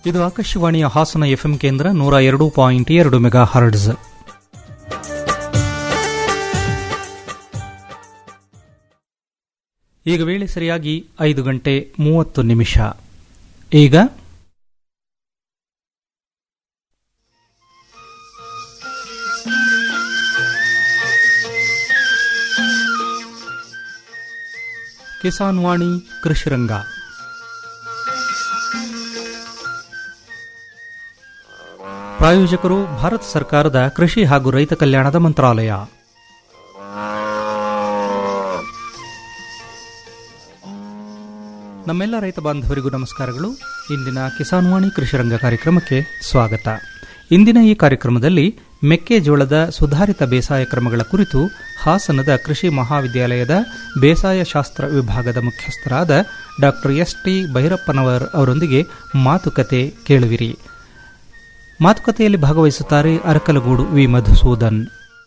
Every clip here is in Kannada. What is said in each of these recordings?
ಇದು ಆಕಾಶವಾಣಿಯ ಹಾಸನ ಎಫ್ಎಂ ಕೇಂದ್ರ ನೂರ ಎರಡು ಪಾಯಿಂಟ್ ಎರಡು ಮೆಗಾ ಹರ್ಡ್ಸ್ ಈಗ ವೇಳೆ ಸರಿಯಾಗಿ ಐದು ಗಂಟೆ ಮೂವತ್ತು ನಿಮಿಷ ಈಗ ಕಿಸಾನ್ ವಾಣಿ ಕೃಷಿರಂಗ ಪ್ರಾಯೋಜಕರು ಭಾರತ ಸರ್ಕಾರದ ಕೃಷಿ ಹಾಗೂ ರೈತ ಕಲ್ಯಾಣದ ಮಂತ್ರಾಲಯ ನಮ್ಮೆಲ್ಲ ರೈತ ಬಾಂಧವರಿಗೂ ನಮಸ್ಕಾರಗಳು ಇಂದಿನ ಕಿಸಾನ್ ವಾಣಿ ಕೃಷಿರಂಗ ಕಾರ್ಯಕ್ರಮಕ್ಕೆ ಸ್ವಾಗತ ಇಂದಿನ ಈ ಕಾರ್ಯಕ್ರಮದಲ್ಲಿ ಮೆಕ್ಕೆಜೋಳದ ಸುಧಾರಿತ ಬೇಸಾಯ ಕ್ರಮಗಳ ಕುರಿತು ಹಾಸನದ ಕೃಷಿ ಮಹಾವಿದ್ಯಾಲಯದ ಬೇಸಾಯ ಶಾಸ್ತ್ರ ವಿಭಾಗದ ಮುಖ್ಯಸ್ಥರಾದ ಡಾ ಎಸ್ ಟಿ ಭೈರಪ್ಪನವರ್ ಅವರೊಂದಿಗೆ ಮಾತುಕತೆ ಕೇಳುವಿರಿ ಮಾತುಕತೆಯಲ್ಲಿ ಭಾಗವಹಿಸುತ್ತಾರೆ ಅರಕಲಗೂಡು ವಿ ಮಧುಸೂದನ್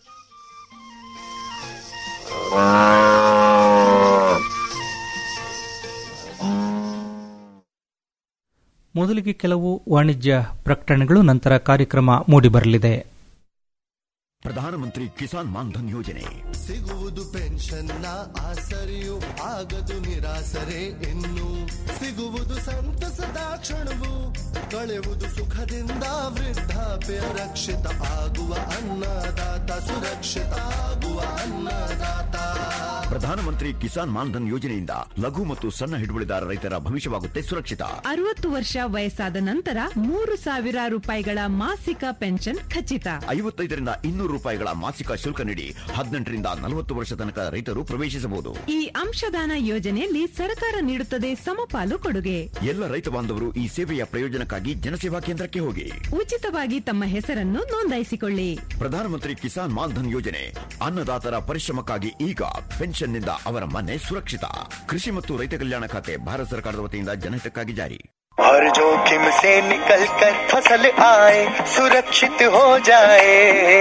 ಮೊದಲಿಗೆ ಕೆಲವು ವಾಣಿಜ್ಯ ಪ್ರಕಟಣೆಗಳು ನಂತರ ಕಾರ್ಯಕ್ರಮ ಮೂಡಿಬರಲಿದೆ ಪ್ರಧಾನಮಂತ್ರಿ ಕಿಸಾನ್ ಮಾನ್ಧನ್ ಯೋಜನೆ ಸಿಗುವುದು ಪೆನ್ಷನ್ನ ಆಸರೆಯು ಆಗದು ನಿರಾಸರೆ ಇನ್ನು ಸಿಗುವುದು ಸಂತಸದ ಕ್ಷಣವು ಕಳೆಯುವುದು ಸುಖದಿಂದ ವೃದ್ಧಾಪ್ಯ ರಕ್ಷಿತ ಆಗುವ ಅನ್ನದಾತ ಸುರಕ್ಷಿತ ಆಗುವ ಅನ್ನದಾತ ಪ್ರಧಾನಮಂತ್ರಿ ಕಿಸಾನ್ ಮಾನ್ಧನ್ ಯೋಜನೆಯಿಂದ ಲಘು ಮತ್ತು ಸಣ್ಣ ಹಿಡುವಳಿದಾರ ರೈತರ ಭವಿಷ್ಯವಾಗುತ್ತೆ ಸುರಕ್ಷಿತ ಅರವತ್ತು ವರ್ಷ ವಯಸ್ಸಾದ ನಂತರ ಮೂರು ಸಾವಿರ ರೂಪಾಯಿಗಳ ಮಾಸಿಕ ಪೆನ್ಷನ್ ಖಚಿತ ಐವತ್ತೈದರಿಂದ ಇನ್ನೂರು ರೂಪಾಯಿಗಳ ಮಾಸಿಕ ಶುಲ್ಕ ನೀಡಿ ಹದಿನೆಂಟರಿಂದ ನಲವತ್ತು ವರ್ಷ ತನಕ ರೈತರು ಪ್ರವೇಶಿಸಬಹುದು ಈ ಅಂಶದಾನ ಯೋಜನೆಯಲ್ಲಿ ಸರ್ಕಾರ ನೀಡುತ್ತದೆ ಸಮಪಾಲು ಕೊಡುಗೆ ಎಲ್ಲ ರೈತ ಬಾಂಧವರು ಈ ಸೇವೆಯ ಪ್ರಯೋಜನಕ್ಕಾಗಿ ಜನಸೇವಾ ಕೇಂದ್ರಕ್ಕೆ ಹೋಗಿ ಉಚಿತವಾಗಿ ತಮ್ಮ ಹೆಸರನ್ನು ನೋಂದಾಯಿಸಿಕೊಳ್ಳಿ ಪ್ರಧಾನಮಂತ್ರಿ ಕಿಸಾನ್ ಮಾನ್ಧನ್ ಯೋಜನೆ ಅನ್ನದಾತರ ಪರಿಶ್ರಮಕ್ಕಾಗಿ ಈಗ ಪೆನ್ಷನ್ನಿಂದ ಅವರ ಮನೆ ಸುರಕ್ಷಿತ ಕೃಷಿ ಮತ್ತು ರೈತ ಕಲ್ಯಾಣ ಖಾತೆ ಭಾರತ ಸರ್ಕಾರದ ವತಿಯಿಂದ ಜನಹಿತಕ್ಕಾಗಿ ಜಾರಿ हर जोखिम से निकल कर फसल आए सुरक्षित हो जाए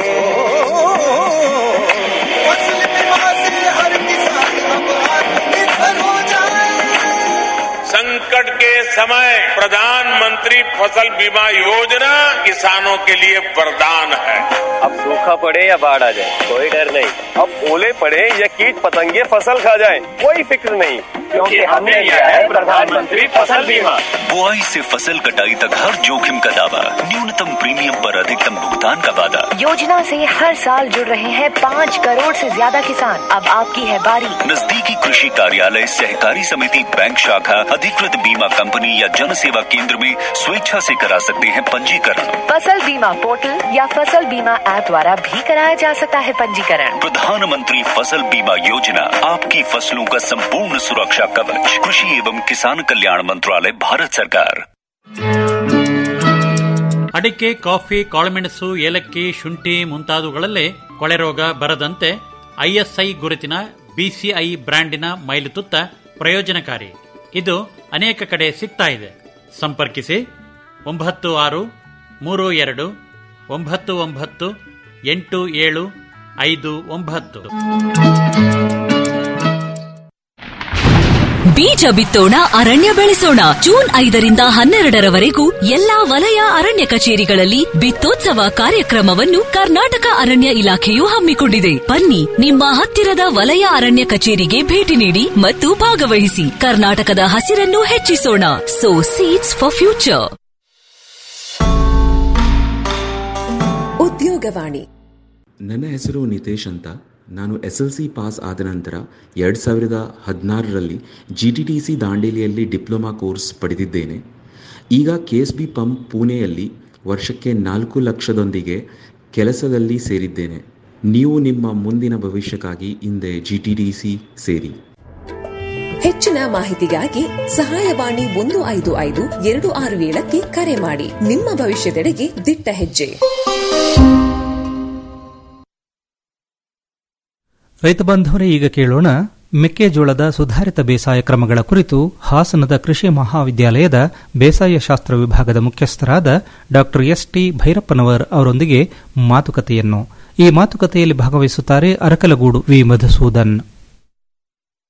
फसल बीमा से हर किसान अब आत्मनिर्भर हो जाए संकट के समय प्रधानमंत्री फसल बीमा योजना किसानों के लिए वरदान है अब सूखा पड़े या बाढ़ आ जाए कोई डर नहीं अब ओले पड़े या कीट पतंगे फसल खा जाए कोई फिक्र नहीं क्योंकि हमने लिया है प्रधानमंत्री फसल बीमा बुआई से फसल कटाई तक हर जोखिम का दावा न्यूनतम प्रीमियम पर अधिकतम भुगतान का वादा योजना से हर साल जुड़ रहे हैं पाँच करोड़ से ज्यादा किसान अब आपकी है बारी नजदीकी कृषि कार्यालय सहकारी समिति बैंक शाखा अधिकृत बीमा कंपनी या जन सेवा केंद्र में स्वेच्छा से करा सकते हैं पंजीकरण फसल बीमा पोर्टल या फसल बीमा ऐप द्वारा भी कराया जा सकता है पंजीकरण प्रधानमंत्री फसल बीमा योजना आपकी फसलों का संपूर्ण सुरक्षा कवच कृषि एवं किसान कल्याण मंत्रालय भारत सरकार ಅಡಿಕೆ ಕಾಫಿ ಕಾಳುಮೆಣಸು ಏಲಕ್ಕಿ ಶುಂಠಿ ಮುಂತಾದವುಗಳಲ್ಲೇ ಕೊಳೆ ರೋಗ ಬರದಂತೆ ಐಎಸ್ಐ ಗುರುತಿನ ಬಿಸಿಐ ಬ್ರ್ಯಾಂಡಿನ ಮೈಲುತುತ್ತ ಪ್ರಯೋಜನಕಾರಿ ಇದು ಅನೇಕ ಕಡೆ ಸಿಗ್ತಾ ಇದೆ ಸಂಪರ್ಕಿಸಿ ಒಂಬತ್ತು ಆರು ಮೂರು ಎರಡು ಒಂಬತ್ತು ಒಂಬತ್ತು ಎಂಟು ಏಳು ಐದು ಒಂಬತ್ತು ಬೀಜ ಬಿತ್ತೋಣ ಅರಣ್ಯ ಬೆಳೆಸೋಣ ಜೂನ್ ಐದರಿಂದ ಹನ್ನೆರಡರವರೆಗೂ ಎಲ್ಲಾ ವಲಯ ಅರಣ್ಯ ಕಚೇರಿಗಳಲ್ಲಿ ಬಿತ್ತೋತ್ಸವ ಕಾರ್ಯಕ್ರಮವನ್ನು ಕರ್ನಾಟಕ ಅರಣ್ಯ ಇಲಾಖೆಯು ಹಮ್ಮಿಕೊಂಡಿದೆ ಬನ್ನಿ ನಿಮ್ಮ ಹತ್ತಿರದ ವಲಯ ಅರಣ್ಯ ಕಚೇರಿಗೆ ಭೇಟಿ ನೀಡಿ ಮತ್ತು ಭಾಗವಹಿಸಿ ಕರ್ನಾಟಕದ ಹಸಿರನ್ನು ಹೆಚ್ಚಿಸೋಣ ಸೋ ಸೀಡ್ಸ್ ಫಾರ್ ಫ್ಯೂಚರ್ ಉದ್ಯೋಗವಾಣಿ ನನ್ನ ಹೆಸರು ನಿತೇಶ್ ಅಂತ ನಾನು ಎಸ್ ಎಲ್ ಸಿ ಪಾಸ್ ಆದ ನಂತರ ಎರಡು ಸಾವಿರದ ಹದಿನಾರರಲ್ಲಿ ಜಿ ಟಿ ಟಿ ಸಿ ದಾಂಡೇಲಿಯಲ್ಲಿ ಡಿಪ್ಲೊಮಾ ಕೋರ್ಸ್ ಪಡೆದಿದ್ದೇನೆ ಈಗ ಕೆ ಎಸ್ ಬಿ ಪಂಪ್ ಪುಣೆಯಲ್ಲಿ ವರ್ಷಕ್ಕೆ ನಾಲ್ಕು ಲಕ್ಷದೊಂದಿಗೆ ಕೆಲಸದಲ್ಲಿ ಸೇರಿದ್ದೇನೆ ನೀವು ನಿಮ್ಮ ಮುಂದಿನ ಭವಿಷ್ಯಕ್ಕಾಗಿ ಹಿಂದೆ ಜಿ ಟಿ ಟಿ ಸಿ ಸೇರಿ ಹೆಚ್ಚಿನ ಮಾಹಿತಿಗಾಗಿ ಸಹಾಯವಾಣಿ ಒಂದು ಐದು ಐದು ಎರಡು ಆರು ಏಳಕ್ಕೆ ಕರೆ ಮಾಡಿ ನಿಮ್ಮ ಭವಿಷ್ಯದೆಡೆಗೆ ದಿಟ್ಟ ಹೆಜ್ಜೆ ರೈತ ಬಾಂಧವರೇ ಈಗ ಕೇಳೋಣ ಮೆಕ್ಕೆಜೋಳದ ಸುಧಾರಿತ ಬೇಸಾಯ ಕ್ರಮಗಳ ಕುರಿತು ಹಾಸನದ ಕೃಷಿ ಮಹಾವಿದ್ಯಾಲಯದ ಬೇಸಾಯ ಶಾಸ್ತ್ರ ವಿಭಾಗದ ಮುಖ್ಯಸ್ಥರಾದ ಡಾ ಎಸ್ ಟಿ ಭೈರಪ್ಪನವರ್ ಅವರೊಂದಿಗೆ ಮಾತುಕತೆಯನ್ನು ಈ ಮಾತುಕತೆಯಲ್ಲಿ ಭಾಗವಹಿಸುತ್ತಾರೆ ಅರಕಲಗೂಡು ವಿ ಮಧುಸೂದನ್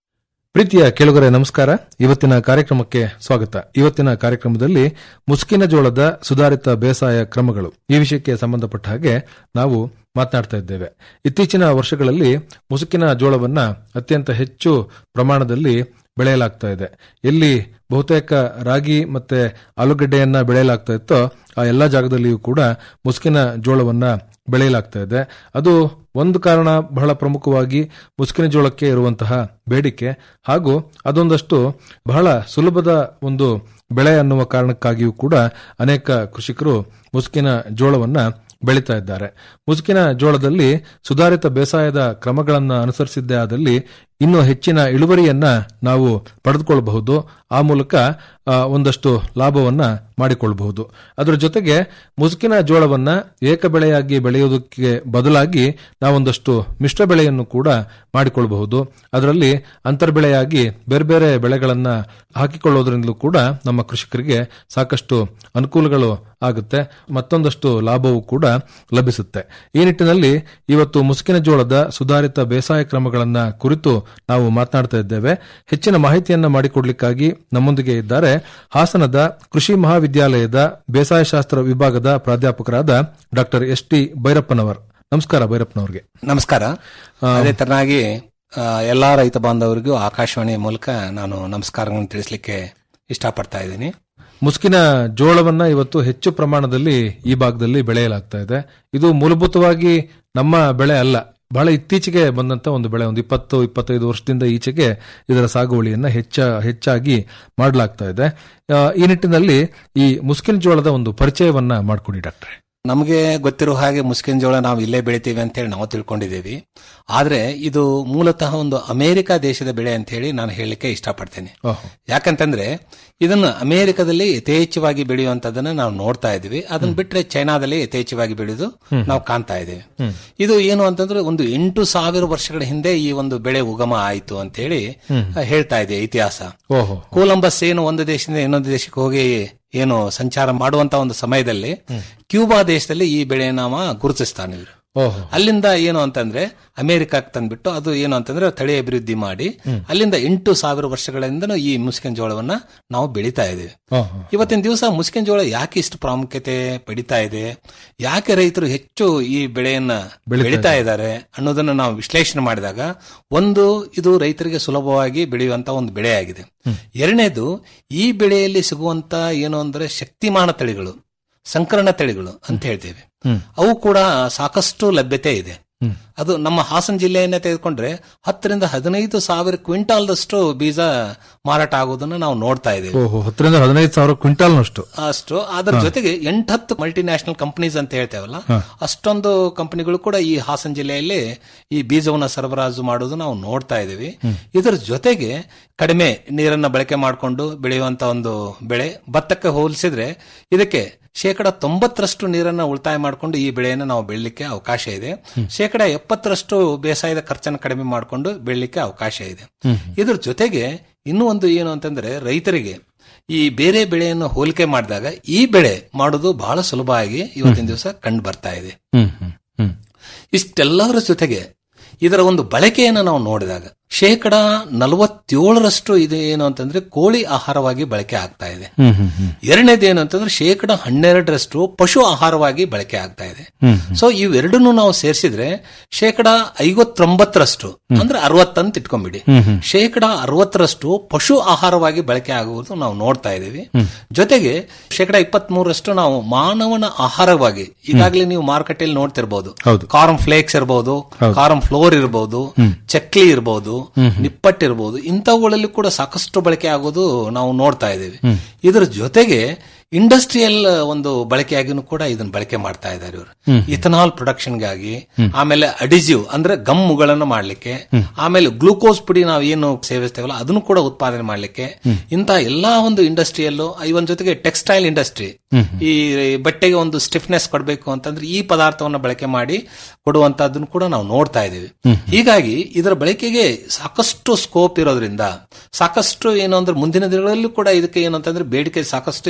ಪ್ರೀತಿಯ ಕೇಳುಗರೆ ನಮಸ್ಕಾರ ಇವತ್ತಿನ ಕಾರ್ಯಕ್ರಮಕ್ಕೆ ಸ್ವಾಗತ ಇವತ್ತಿನ ಕಾರ್ಯಕ್ರಮದಲ್ಲಿ ಮುಸ್ಕಿನ ಜೋಳದ ಸುಧಾರಿತ ಬೇಸಾಯ ಕ್ರಮಗಳು ಈ ವಿಷಯಕ್ಕೆ ಸಂಬಂಧಪಟ್ಟ ಹಾಗೆ ನಾವು ಮಾತನಾಡ್ತಾ ಇದ್ದೇವೆ ಇತ್ತೀಚಿನ ವರ್ಷಗಳಲ್ಲಿ ಮುಸುಕಿನ ಜೋಳವನ್ನ ಅತ್ಯಂತ ಹೆಚ್ಚು ಪ್ರಮಾಣದಲ್ಲಿ ಬೆಳೆಯಲಾಗ್ತಾ ಇದೆ ಎಲ್ಲಿ ಬಹುತೇಕ ರಾಗಿ ಮತ್ತೆ ಆಲೂಗಡ್ಡೆಯನ್ನ ಬೆಳೆಯಲಾಗ್ತಾ ಇತ್ತೋ ಆ ಎಲ್ಲಾ ಜಾಗದಲ್ಲಿಯೂ ಕೂಡ ಮುಸುಕಿನ ಜೋಳವನ್ನ ಬೆಳೆಯಲಾಗ್ತಾ ಇದೆ ಅದು ಒಂದು ಕಾರಣ ಬಹಳ ಪ್ರಮುಖವಾಗಿ ಮುಸುಕಿನ ಜೋಳಕ್ಕೆ ಇರುವಂತಹ ಬೇಡಿಕೆ ಹಾಗೂ ಅದೊಂದಷ್ಟು ಬಹಳ ಸುಲಭದ ಒಂದು ಬೆಳೆ ಅನ್ನುವ ಕಾರಣಕ್ಕಾಗಿಯೂ ಕೂಡ ಅನೇಕ ಕೃಷಿಕರು ಮುಸುಕಿನ ಜೋಳವನ್ನ ಬೆಳೀತಾ ಇದ್ದಾರೆ ಮುಸುಕಿನ ಜೋಳದಲ್ಲಿ ಸುಧಾರಿತ ಬೇಸಾಯದ ಕ್ರಮಗಳನ್ನು ಅನುಸರಿಸಿದ್ದೇ ಆದಲ್ಲಿ ಇನ್ನೂ ಹೆಚ್ಚಿನ ಇಳುವರಿಯನ್ನ ನಾವು ಪಡೆದುಕೊಳ್ಳಬಹುದು ಆ ಮೂಲಕ ಆ, ಒಂದಷ್ಟು ಲಾಭವನ್ನ ಮಾಡಿಕೊಳ್ಳಬಹುದು ಅದರ ಜೊತೆಗೆ ಮುಸುಕಿನ ಜೋಳವನ್ನ ಏಕ ಬೆಳೆಯಾಗಿ ಬೆಳೆಯುವುದಕ್ಕೆ ಬದಲಾಗಿ ನಾವೊಂದಷ್ಟು ಮಿಶ್ರ ಬೆಳೆಯನ್ನು ಕೂಡ ಮಾಡಿಕೊಳ್ಳಬಹುದು ಅದರಲ್ಲಿ ಅಂತರ್ಬೆಳೆಯಾಗಿ ಬೇರೆ ಬೇರೆ ಬೆಳೆಗಳನ್ನ ಹಾಕಿಕೊಳ್ಳೋದ್ರಿಂದಲೂ ಕೂಡ ನಮ್ಮ ಕೃಷಿಕರಿಗೆ ಸಾಕಷ್ಟು ಅನುಕೂಲಗಳು ಆಗುತ್ತೆ ಮತ್ತೊಂದಷ್ಟು ಲಾಭವೂ ಕೂಡ ಲಭಿಸುತ್ತೆ ಈ ನಿಟ್ಟಿನಲ್ಲಿ ಇವತ್ತು ಮುಸುಕಿನ ಜೋಳದ ಸುಧಾರಿತ ಬೇಸಾಯ ಕ್ರಮಗಳನ್ನ ಕುರಿತು ನಾವು ಮಾತನಾಡ್ತಾ ಇದ್ದೇವೆ ಹೆಚ್ಚಿನ ಮಾಹಿತಿಯನ್ನ ಮಾಡಿಕೊಡ್ಲಿಕ್ಕಾಗಿ ನಮ್ಮೊಂದಿಗೆ ಇದ್ದಾರೆ ಹಾಸನದ ಕೃಷಿ ಮಹಾವಿದ್ಯಾಲಯದ ಬೇಸಾಯ ಶಾಸ್ತ್ರ ವಿಭಾಗದ ಪ್ರಾಧ್ಯಾಪಕರಾದ ಡಾಕ್ಟರ್ ಎಸ್ ಟಿ ಭೈರಪ್ಪನವರ್ ನಮಸ್ಕಾರ ಭೈರಪ್ಪನವರಿಗೆ ನಮಸ್ಕಾರ ಅದೇ ತರನಾಗಿ ಆ, ಎಲ್ಲಾ ರೈತ ಬಾಂಧವರಿಗೂ ಆಕಾಶವಾಣಿ ಮೂಲಕ ನಾನು ನಮಸ್ಕಾರಗಳನ್ನು ತಿಳಿಸ್ಲಿಕ್ಕೆ ಇಷ್ಟಪಡ್ತಾ ಇದ್ದೀನಿ ಮುಸ್ಕಿನ ಜೋಳವನ್ನ ಇವತ್ತು ಹೆಚ್ಚು ಪ್ರಮಾಣದಲ್ಲಿ ಈ ಭಾಗದಲ್ಲಿ ಬೆಳೆಯಲಾಗ್ತಾ ಇದೆ ಇದು ಮೂಲಭೂತವಾಗಿ ನಮ್ಮ ಬೆಳೆ ಅಲ್ಲ ಬಹಳ ಇತ್ತೀಚೆಗೆ ಬಂದಂತ ಒಂದು ಬೆಳೆ ಒಂದು ಇಪ್ಪತ್ತು ಇಪ್ಪತ್ತೈದು ವರ್ಷದಿಂದ ಈಚೆಗೆ ಇದರ ಸಾಗುವಳಿಯನ್ನ ಹೆಚ್ಚ ಹೆಚ್ಚಾಗಿ ಮಾಡಲಾಗ್ತಾ ಇದೆ ಆ, ಈ ನಿಟ್ಟಿನಲ್ಲಿ ಈ ಮುಸ್ಕಿನ ಜೋಳದ ಒಂದು ಪರಿಚಯವನ್ನ ಮಾಡಿಕೊಡಿ ಡಾಕ್ಟ್ರೆ ನಮಗೆ ಗೊತ್ತಿರೋ ಹಾಗೆ ಮುಸ್ಕಿನ ಜೋಳ ನಾವು ಇಲ್ಲೇ ಬೆಳಿತೀವಿ ಅಂತ ಹೇಳಿ ನಾವು ತಿಳ್ಕೊಂಡಿದ್ದೀವಿ ಆದ್ರೆ ಇದು ಮೂಲತಃ ಒಂದು ಅಮೆರಿಕ ದೇಶದ ಬೆಳೆ ಅಂತ ಹೇಳಿ ನಾನು ಹೇಳಲಿಕ್ಕೆ ಇಷ್ಟಪಡ್ತೇನೆ ಯಾಕಂತಂದ್ರೆ ಇದನ್ನು ಅಮೆರಿಕದಲ್ಲಿ ಯಥೇಚ್ಛವಾಗಿ ಬೆಳೆಯುವಂತದನ್ನ ನಾವು ನೋಡ್ತಾ ಇದೀವಿ ಅದನ್ನ ಬಿಟ್ರೆ ಚೈನಾದಲ್ಲಿ ಯಥೇಚ್ಛವಾಗಿ ಬೆಳೆದು ಹ್ಮ್. ನಾವು ಕಾಣ್ತಾ ಇದ್ದೇವೆ ಇದು ಏನು ಅಂತಂದ್ರೆ ಒಂದು ಎಂಟು ಸಾವಿರ ವರ್ಷಗಳ ಹಿಂದೆ ಈ ಒಂದು ಬೆಳೆ ಉಗಮ ಆಯಿತು ಅಂತ ಹೇಳಿ ಹ್ಮ್. ಆ, ಹೇಳ್ತಾ ಇದೆ ಇತಿಹಾಸ ಓಹೋ ಕೊಲಂಬಸ್ ಏನು ಒಂದು ದೇಶದಿಂದ ಇನ್ನೊಂದು ದೇಶಕ್ಕೆ ಹೋಗಿ ಏನು ಸಂಚಾರ ಮಾಡುವಂತ ಒಂದು ಸಮಯದಲ್ಲಿ ಕ್ಯೂಬಾ ದೇಶದಲ್ಲಿ ಈ ಬೆಳೆಯನ್ನು ಅವ ಗುರುತಿಸ್ತಾನೆ ಇವರು ಓಹೋ ಅಲ್ಲಿಂದ ಏನು ಅಂತಂದ್ರೆ ಅಮೆರಿಕಕ್ಕೆ ತಂದ್ಬಿಟ್ಟು ಅದು ಏನು ಅಂತಂದ್ರೆ ತಳಿ ಅಭಿವೃದ್ಧಿ ಮಾಡಿ ಅಲ್ಲಿಂದ ಎಂಟು ಸಾವಿರ ವರ್ಷಗಳಿಂದ ಈ ಮುಸ್ಕಿನ ಜೋಳವನ್ನ ನಾವು ಬೆಳಿತಾ ಇದ್ದೇವೆ ಓಹೋ ಇವತ್ತಿನ ದಿವಸ ಮುಸ್ಕಿನ ಜೋಳ ಯಾಕೆ ಇಷ್ಟು ಪ್ರಾಮುಖ್ಯತೆ ಪಡಿತಾ ಇದೆ ಯಾಕೆ ರೈತರು ಹೆಚ್ಚು ಈ ಬೆಳೆಯನ್ನ ಬೆಳೀತಾ ಬೆಳೀತಾ ಇದ್ದಾರೆ ಅನ್ನೋದನ್ನ ನಾವು ವಿಶ್ಲೇಷಣೆ ಮಾಡಿದಾಗ ಒಂದು ಇದು ರೈತರಿಗೆ ಸುಲಭವಾಗಿ ಬೆಳೆಯುವಂತ ಒಂದು ಬೆಳೆ ಆಗಿದೆ ಎರಡನೇದು ಈ ಬೆಳೆಯಲ್ಲಿ ಸಿಗುವಂತ ಏನು ಅಂದ್ರೆ ಶಕ್ತಿಮಾನ ತಳಿಗಳು ಸಂಕರಣ ತಳಿಗಳು ಅಂತ ಹೇಳ್ತೇವೆ ಹ್ಮ್. ಅವು ಕೂಡ ಸಾಕಷ್ಟು ಲಭ್ಯತೆ ಇದೆ ಹ್ಮ್. ಅದು ನಮ್ಮ ಹಾಸನ ಜಿಲ್ಲೆಯನ್ನೇ ತೆಗೆದುಕೊಂಡ್ರೆ ಹತ್ತರಿಂದ ಹದಿನೈದು ಸಾವಿರ ಕ್ವಿಂಟಾಲ್ದಷ್ಟು ಬೀಜ ಮಾರಾಟ ಆಗೋದನ್ನ ನಾವು ನೋಡ್ತಾ ಇದ್ದೇವೆ ಓಹೋ ಹತ್ತರಿಂದ ಹದಿನೈದು ಸಾವಿರ ಕ್ವಿಂಟಾಲ್ನಷ್ಟು ಅಷ್ಟು ಅದರ ಹಾ. ಜೊತೆಗೆ ಎಂಟತ್ತು ಮಲ್ಟಿನ್ಯಾಷನಲ್ ಕಂಪನೀಸ್ ಅಂತ ಹೇಳ್ತೇವಲ್ಲ ಹಾ. ಅಷ್ಟೊಂದು ಕಂಪನಿಗಳು ಕೂಡ ಈ ಹಾಸನ ಜಿಲ್ಲೆಯಲ್ಲಿ ಈ ಬೀಜವನ್ನ ಸರಬರಾಜು ಮಾಡೋದು ನಾವು ನೋಡ್ತಾ ಇದ್ದೀವಿ ಹ್ಮ್. ಇದರ ಜೊತೆಗೆ ಕಡಿಮೆ ನೀರನ್ನ ಬಳಕೆ ಮಾಡಿಕೊಂಡು ಬೆಳೆಯುವಂತ ಒಂದು ಬೆಳೆ ಭತ್ತಕ್ಕೆ ಹೋಲಿಸಿದ್ರೆ ಇದಕ್ಕೆ ಶೇಕಡ ತೊಂಬತ್ತರಷ್ಟು ನೀರನ್ನ ಉಳಿತಾಯ ಮಾಡಿಕೊಂಡು ಈ ಬೆಳೆಯನ್ನು ನಾವು ಬೆಳಿಲಿಕ್ಕೆ ಅವಕಾಶ ಇದೆ ಶೇಕಡ ಎಪ್ಪತ್ತರಷ್ಟು ಬೇಸಾಯದ ಖರ್ಚನ್ನು ಕಡಿಮೆ ಮಾಡಿಕೊಂಡು ಬೆಳಿಲಿಕ್ಕೆ ಅವಕಾಶ ಇದೆ ಇದ್ರ ಜೊತೆಗೆ ಇನ್ನೂ ಒಂದು ಏನು ಅಂತಂದ್ರೆ ರೈತರಿಗೆ ಈ ಬೇರೆ ಬೆಳೆಯನ್ನು ಹೋಲಿಕೆ ಮಾಡಿದಾಗ ಈ ಬೆಳೆ ಮಾಡೋದು ಬಹಳ ಸುಲಭವಾಗಿ ಇವತ್ತಿನ ದಿವಸ ಕಂಡು ಬರ್ತಾ ಇದೆ ಹ್ಮ್ ಹ್ಮ್ ಹ್ಮ್ ಇಷ್ಟೆಲ್ಲದರ ಜೊತೆಗೆ ಇದರ ಒಂದು ಬಳಕೆಯನ್ನು ನಾವು ನೋಡಿದಾಗ ಶೇಕಡ ನಲವತ್ತೇಳರಷ್ಟು ಇದು ಏನು ಅಂತಂದ್ರೆ ಕೋಳಿ ಆಹಾರವಾಗಿ ಬಳಕೆ ಆಗ್ತಾ ಇದೆ ಹ್ಮ್ ಹ್ಮ್ ಹ್ಮ್ ಎರಡನೇದು ಏನು ಅಂತಂದ್ರೆ ಶೇಕಡ ಹನ್ನೆರಡರಷ್ಟು ಪಶು ಆಹಾರವಾಗಿ ಬಳಕೆ ಆಗ್ತಾ ಇದೆ ಹ್ಮ್ ಸೊ ಇವೆರಡನ್ನು ನಾವು ಸೇರಿಸಿದ್ರೆ ಶೇಕಡ ಐವತ್ತೊಂಬತ್ತರಷ್ಟು ಅಂದ್ರೆ ಅರವತ್ತಂತ ಇಟ್ಕೊಂಡ್ಬಿಡಿ ಹ್ಮ್ ಹ್ಮ್. ಶೇಕಡ ಅರವತ್ತರಷ್ಟು ಪಶು ಆಹಾರವಾಗಿ ಬಳಕೆ ಆಗುವುದು ನಾವು ನೋಡ್ತಾ ಇದ್ದೀವಿ ಹ್ಮ್. ಜೊತೆಗೆ ಶೇಕಡ ಇಪ್ಪತ್ತ್ ಮೂರರಷ್ಟು ನಾವು ಮಾನವನ ಆಹಾರವಾಗಿ ಈಗಾಗಲೇ ನೀವು ಮಾರುಕಟ್ಟೆಯಲ್ಲಿ ನೋಡ್ತಿರ್ಬೋದು ಹೌದು. ಕಾರಂ ಫ್ಲೇಕ್ಸ್ ಇರಬಹುದು ಹೌದು. ಕಾರಂ ಫ್ಲೋರ್ ಇರಬಹುದು ಹ್ಮ್. ಚಕ್ಲಿ ಇರಬಹುದು ಹ್ಮ್ ಹ್ಮ್. ನಿಪ್ಪಟ್ಟು ಇರಬಹುದು ಇಂಥವುಗಳಲ್ಲಿ ಕೂಡ ಸಾಕಷ್ಟು ಬಳಕೆ ಆಗೋದು ನಾವು ನೋಡ್ತಾ ಇದ್ದೇವೆ ಹ್ಮ್. ಇದರ ಜೊತೆಗೆ ಇಂಡಸ್ಟ್ರಿಯಲ್ ಒಂದು ಬಳಕೆಯಾಗಿನೂ ಕೂಡ ಇದನ್ನ ಬಳಕೆ ಮಾಡ್ತಾ ಇದ್ದಾರೆ ಇವರು ಹ್ಮ್. ಇಥನಾಲ್ ಪ್ರೊಡಕ್ಷನ್ಗಾಗಿ ಹ್ಮ್. ಆಮೇಲೆ ಅಡಿಜಿವ್ ಅಂದ್ರೆ ಗಮ್ಮುಗಳನ್ನು ಮಾಡ್ಲಿಕ್ಕೆ ಹ್ಮ್. ಆಮೇಲೆ ಗ್ಲೂಕೋಸ್ ಪುಡಿ ನಾವು ಏನು ಸೇವಿಸ್ತೇವಲ್ಲ ಅದನ್ನು ಕೂಡ ಉತ್ಪಾದನೆ ಮಾಡ್ಲಿಕ್ಕೆ ಹ್ಮ್. ಇಂತ ಎಲ್ಲಾ ಒಂದು ಇಂಡಸ್ಟ್ರಿಯಲ್ಲೂ ಇವನ್ ಜೊತೆಗೆ ಟೆಕ್ಸ್ಟೈಲ್ ಇಂಡಸ್ಟ್ರಿ ಹ್ಮ್. ಈ ಬಟ್ಟೆಗೆ ಒಂದು ಸ್ಟಿಫ್ನೆಸ್ ಕೊಡಬೇಕು ಅಂತಂದ್ರೆ ಈ ಪದಾರ್ಥವನ್ನ ಬಳಕೆ ಮಾಡಿ ಕೊಡುವಂತದ್ದನ್ನು ಕೂಡ ನಾವು ನೋಡ್ತಾ ಇದ್ದೀವಿ ಹ್ಮ್. ಹೀಗಾಗಿ ಇದರ ಬಳಕೆಗೆ ಸಾಕಷ್ಟು ಸ್ಕೋಪ್ ಇರೋದ್ರಿಂದ ಸಾಕಷ್ಟು ಏನು ಅಂದ್ರೆ ಮುಂದಿನ ದಿನಗಳಲ್ಲೂ ಕೂಡ ಇದಕ್ಕೆ ಏನು ಅಂತಂದ್ರೆ ಬೇಡಿಕೆ ಸಾಕಷ್ಟು ಇರೋದ್ರಿಂದ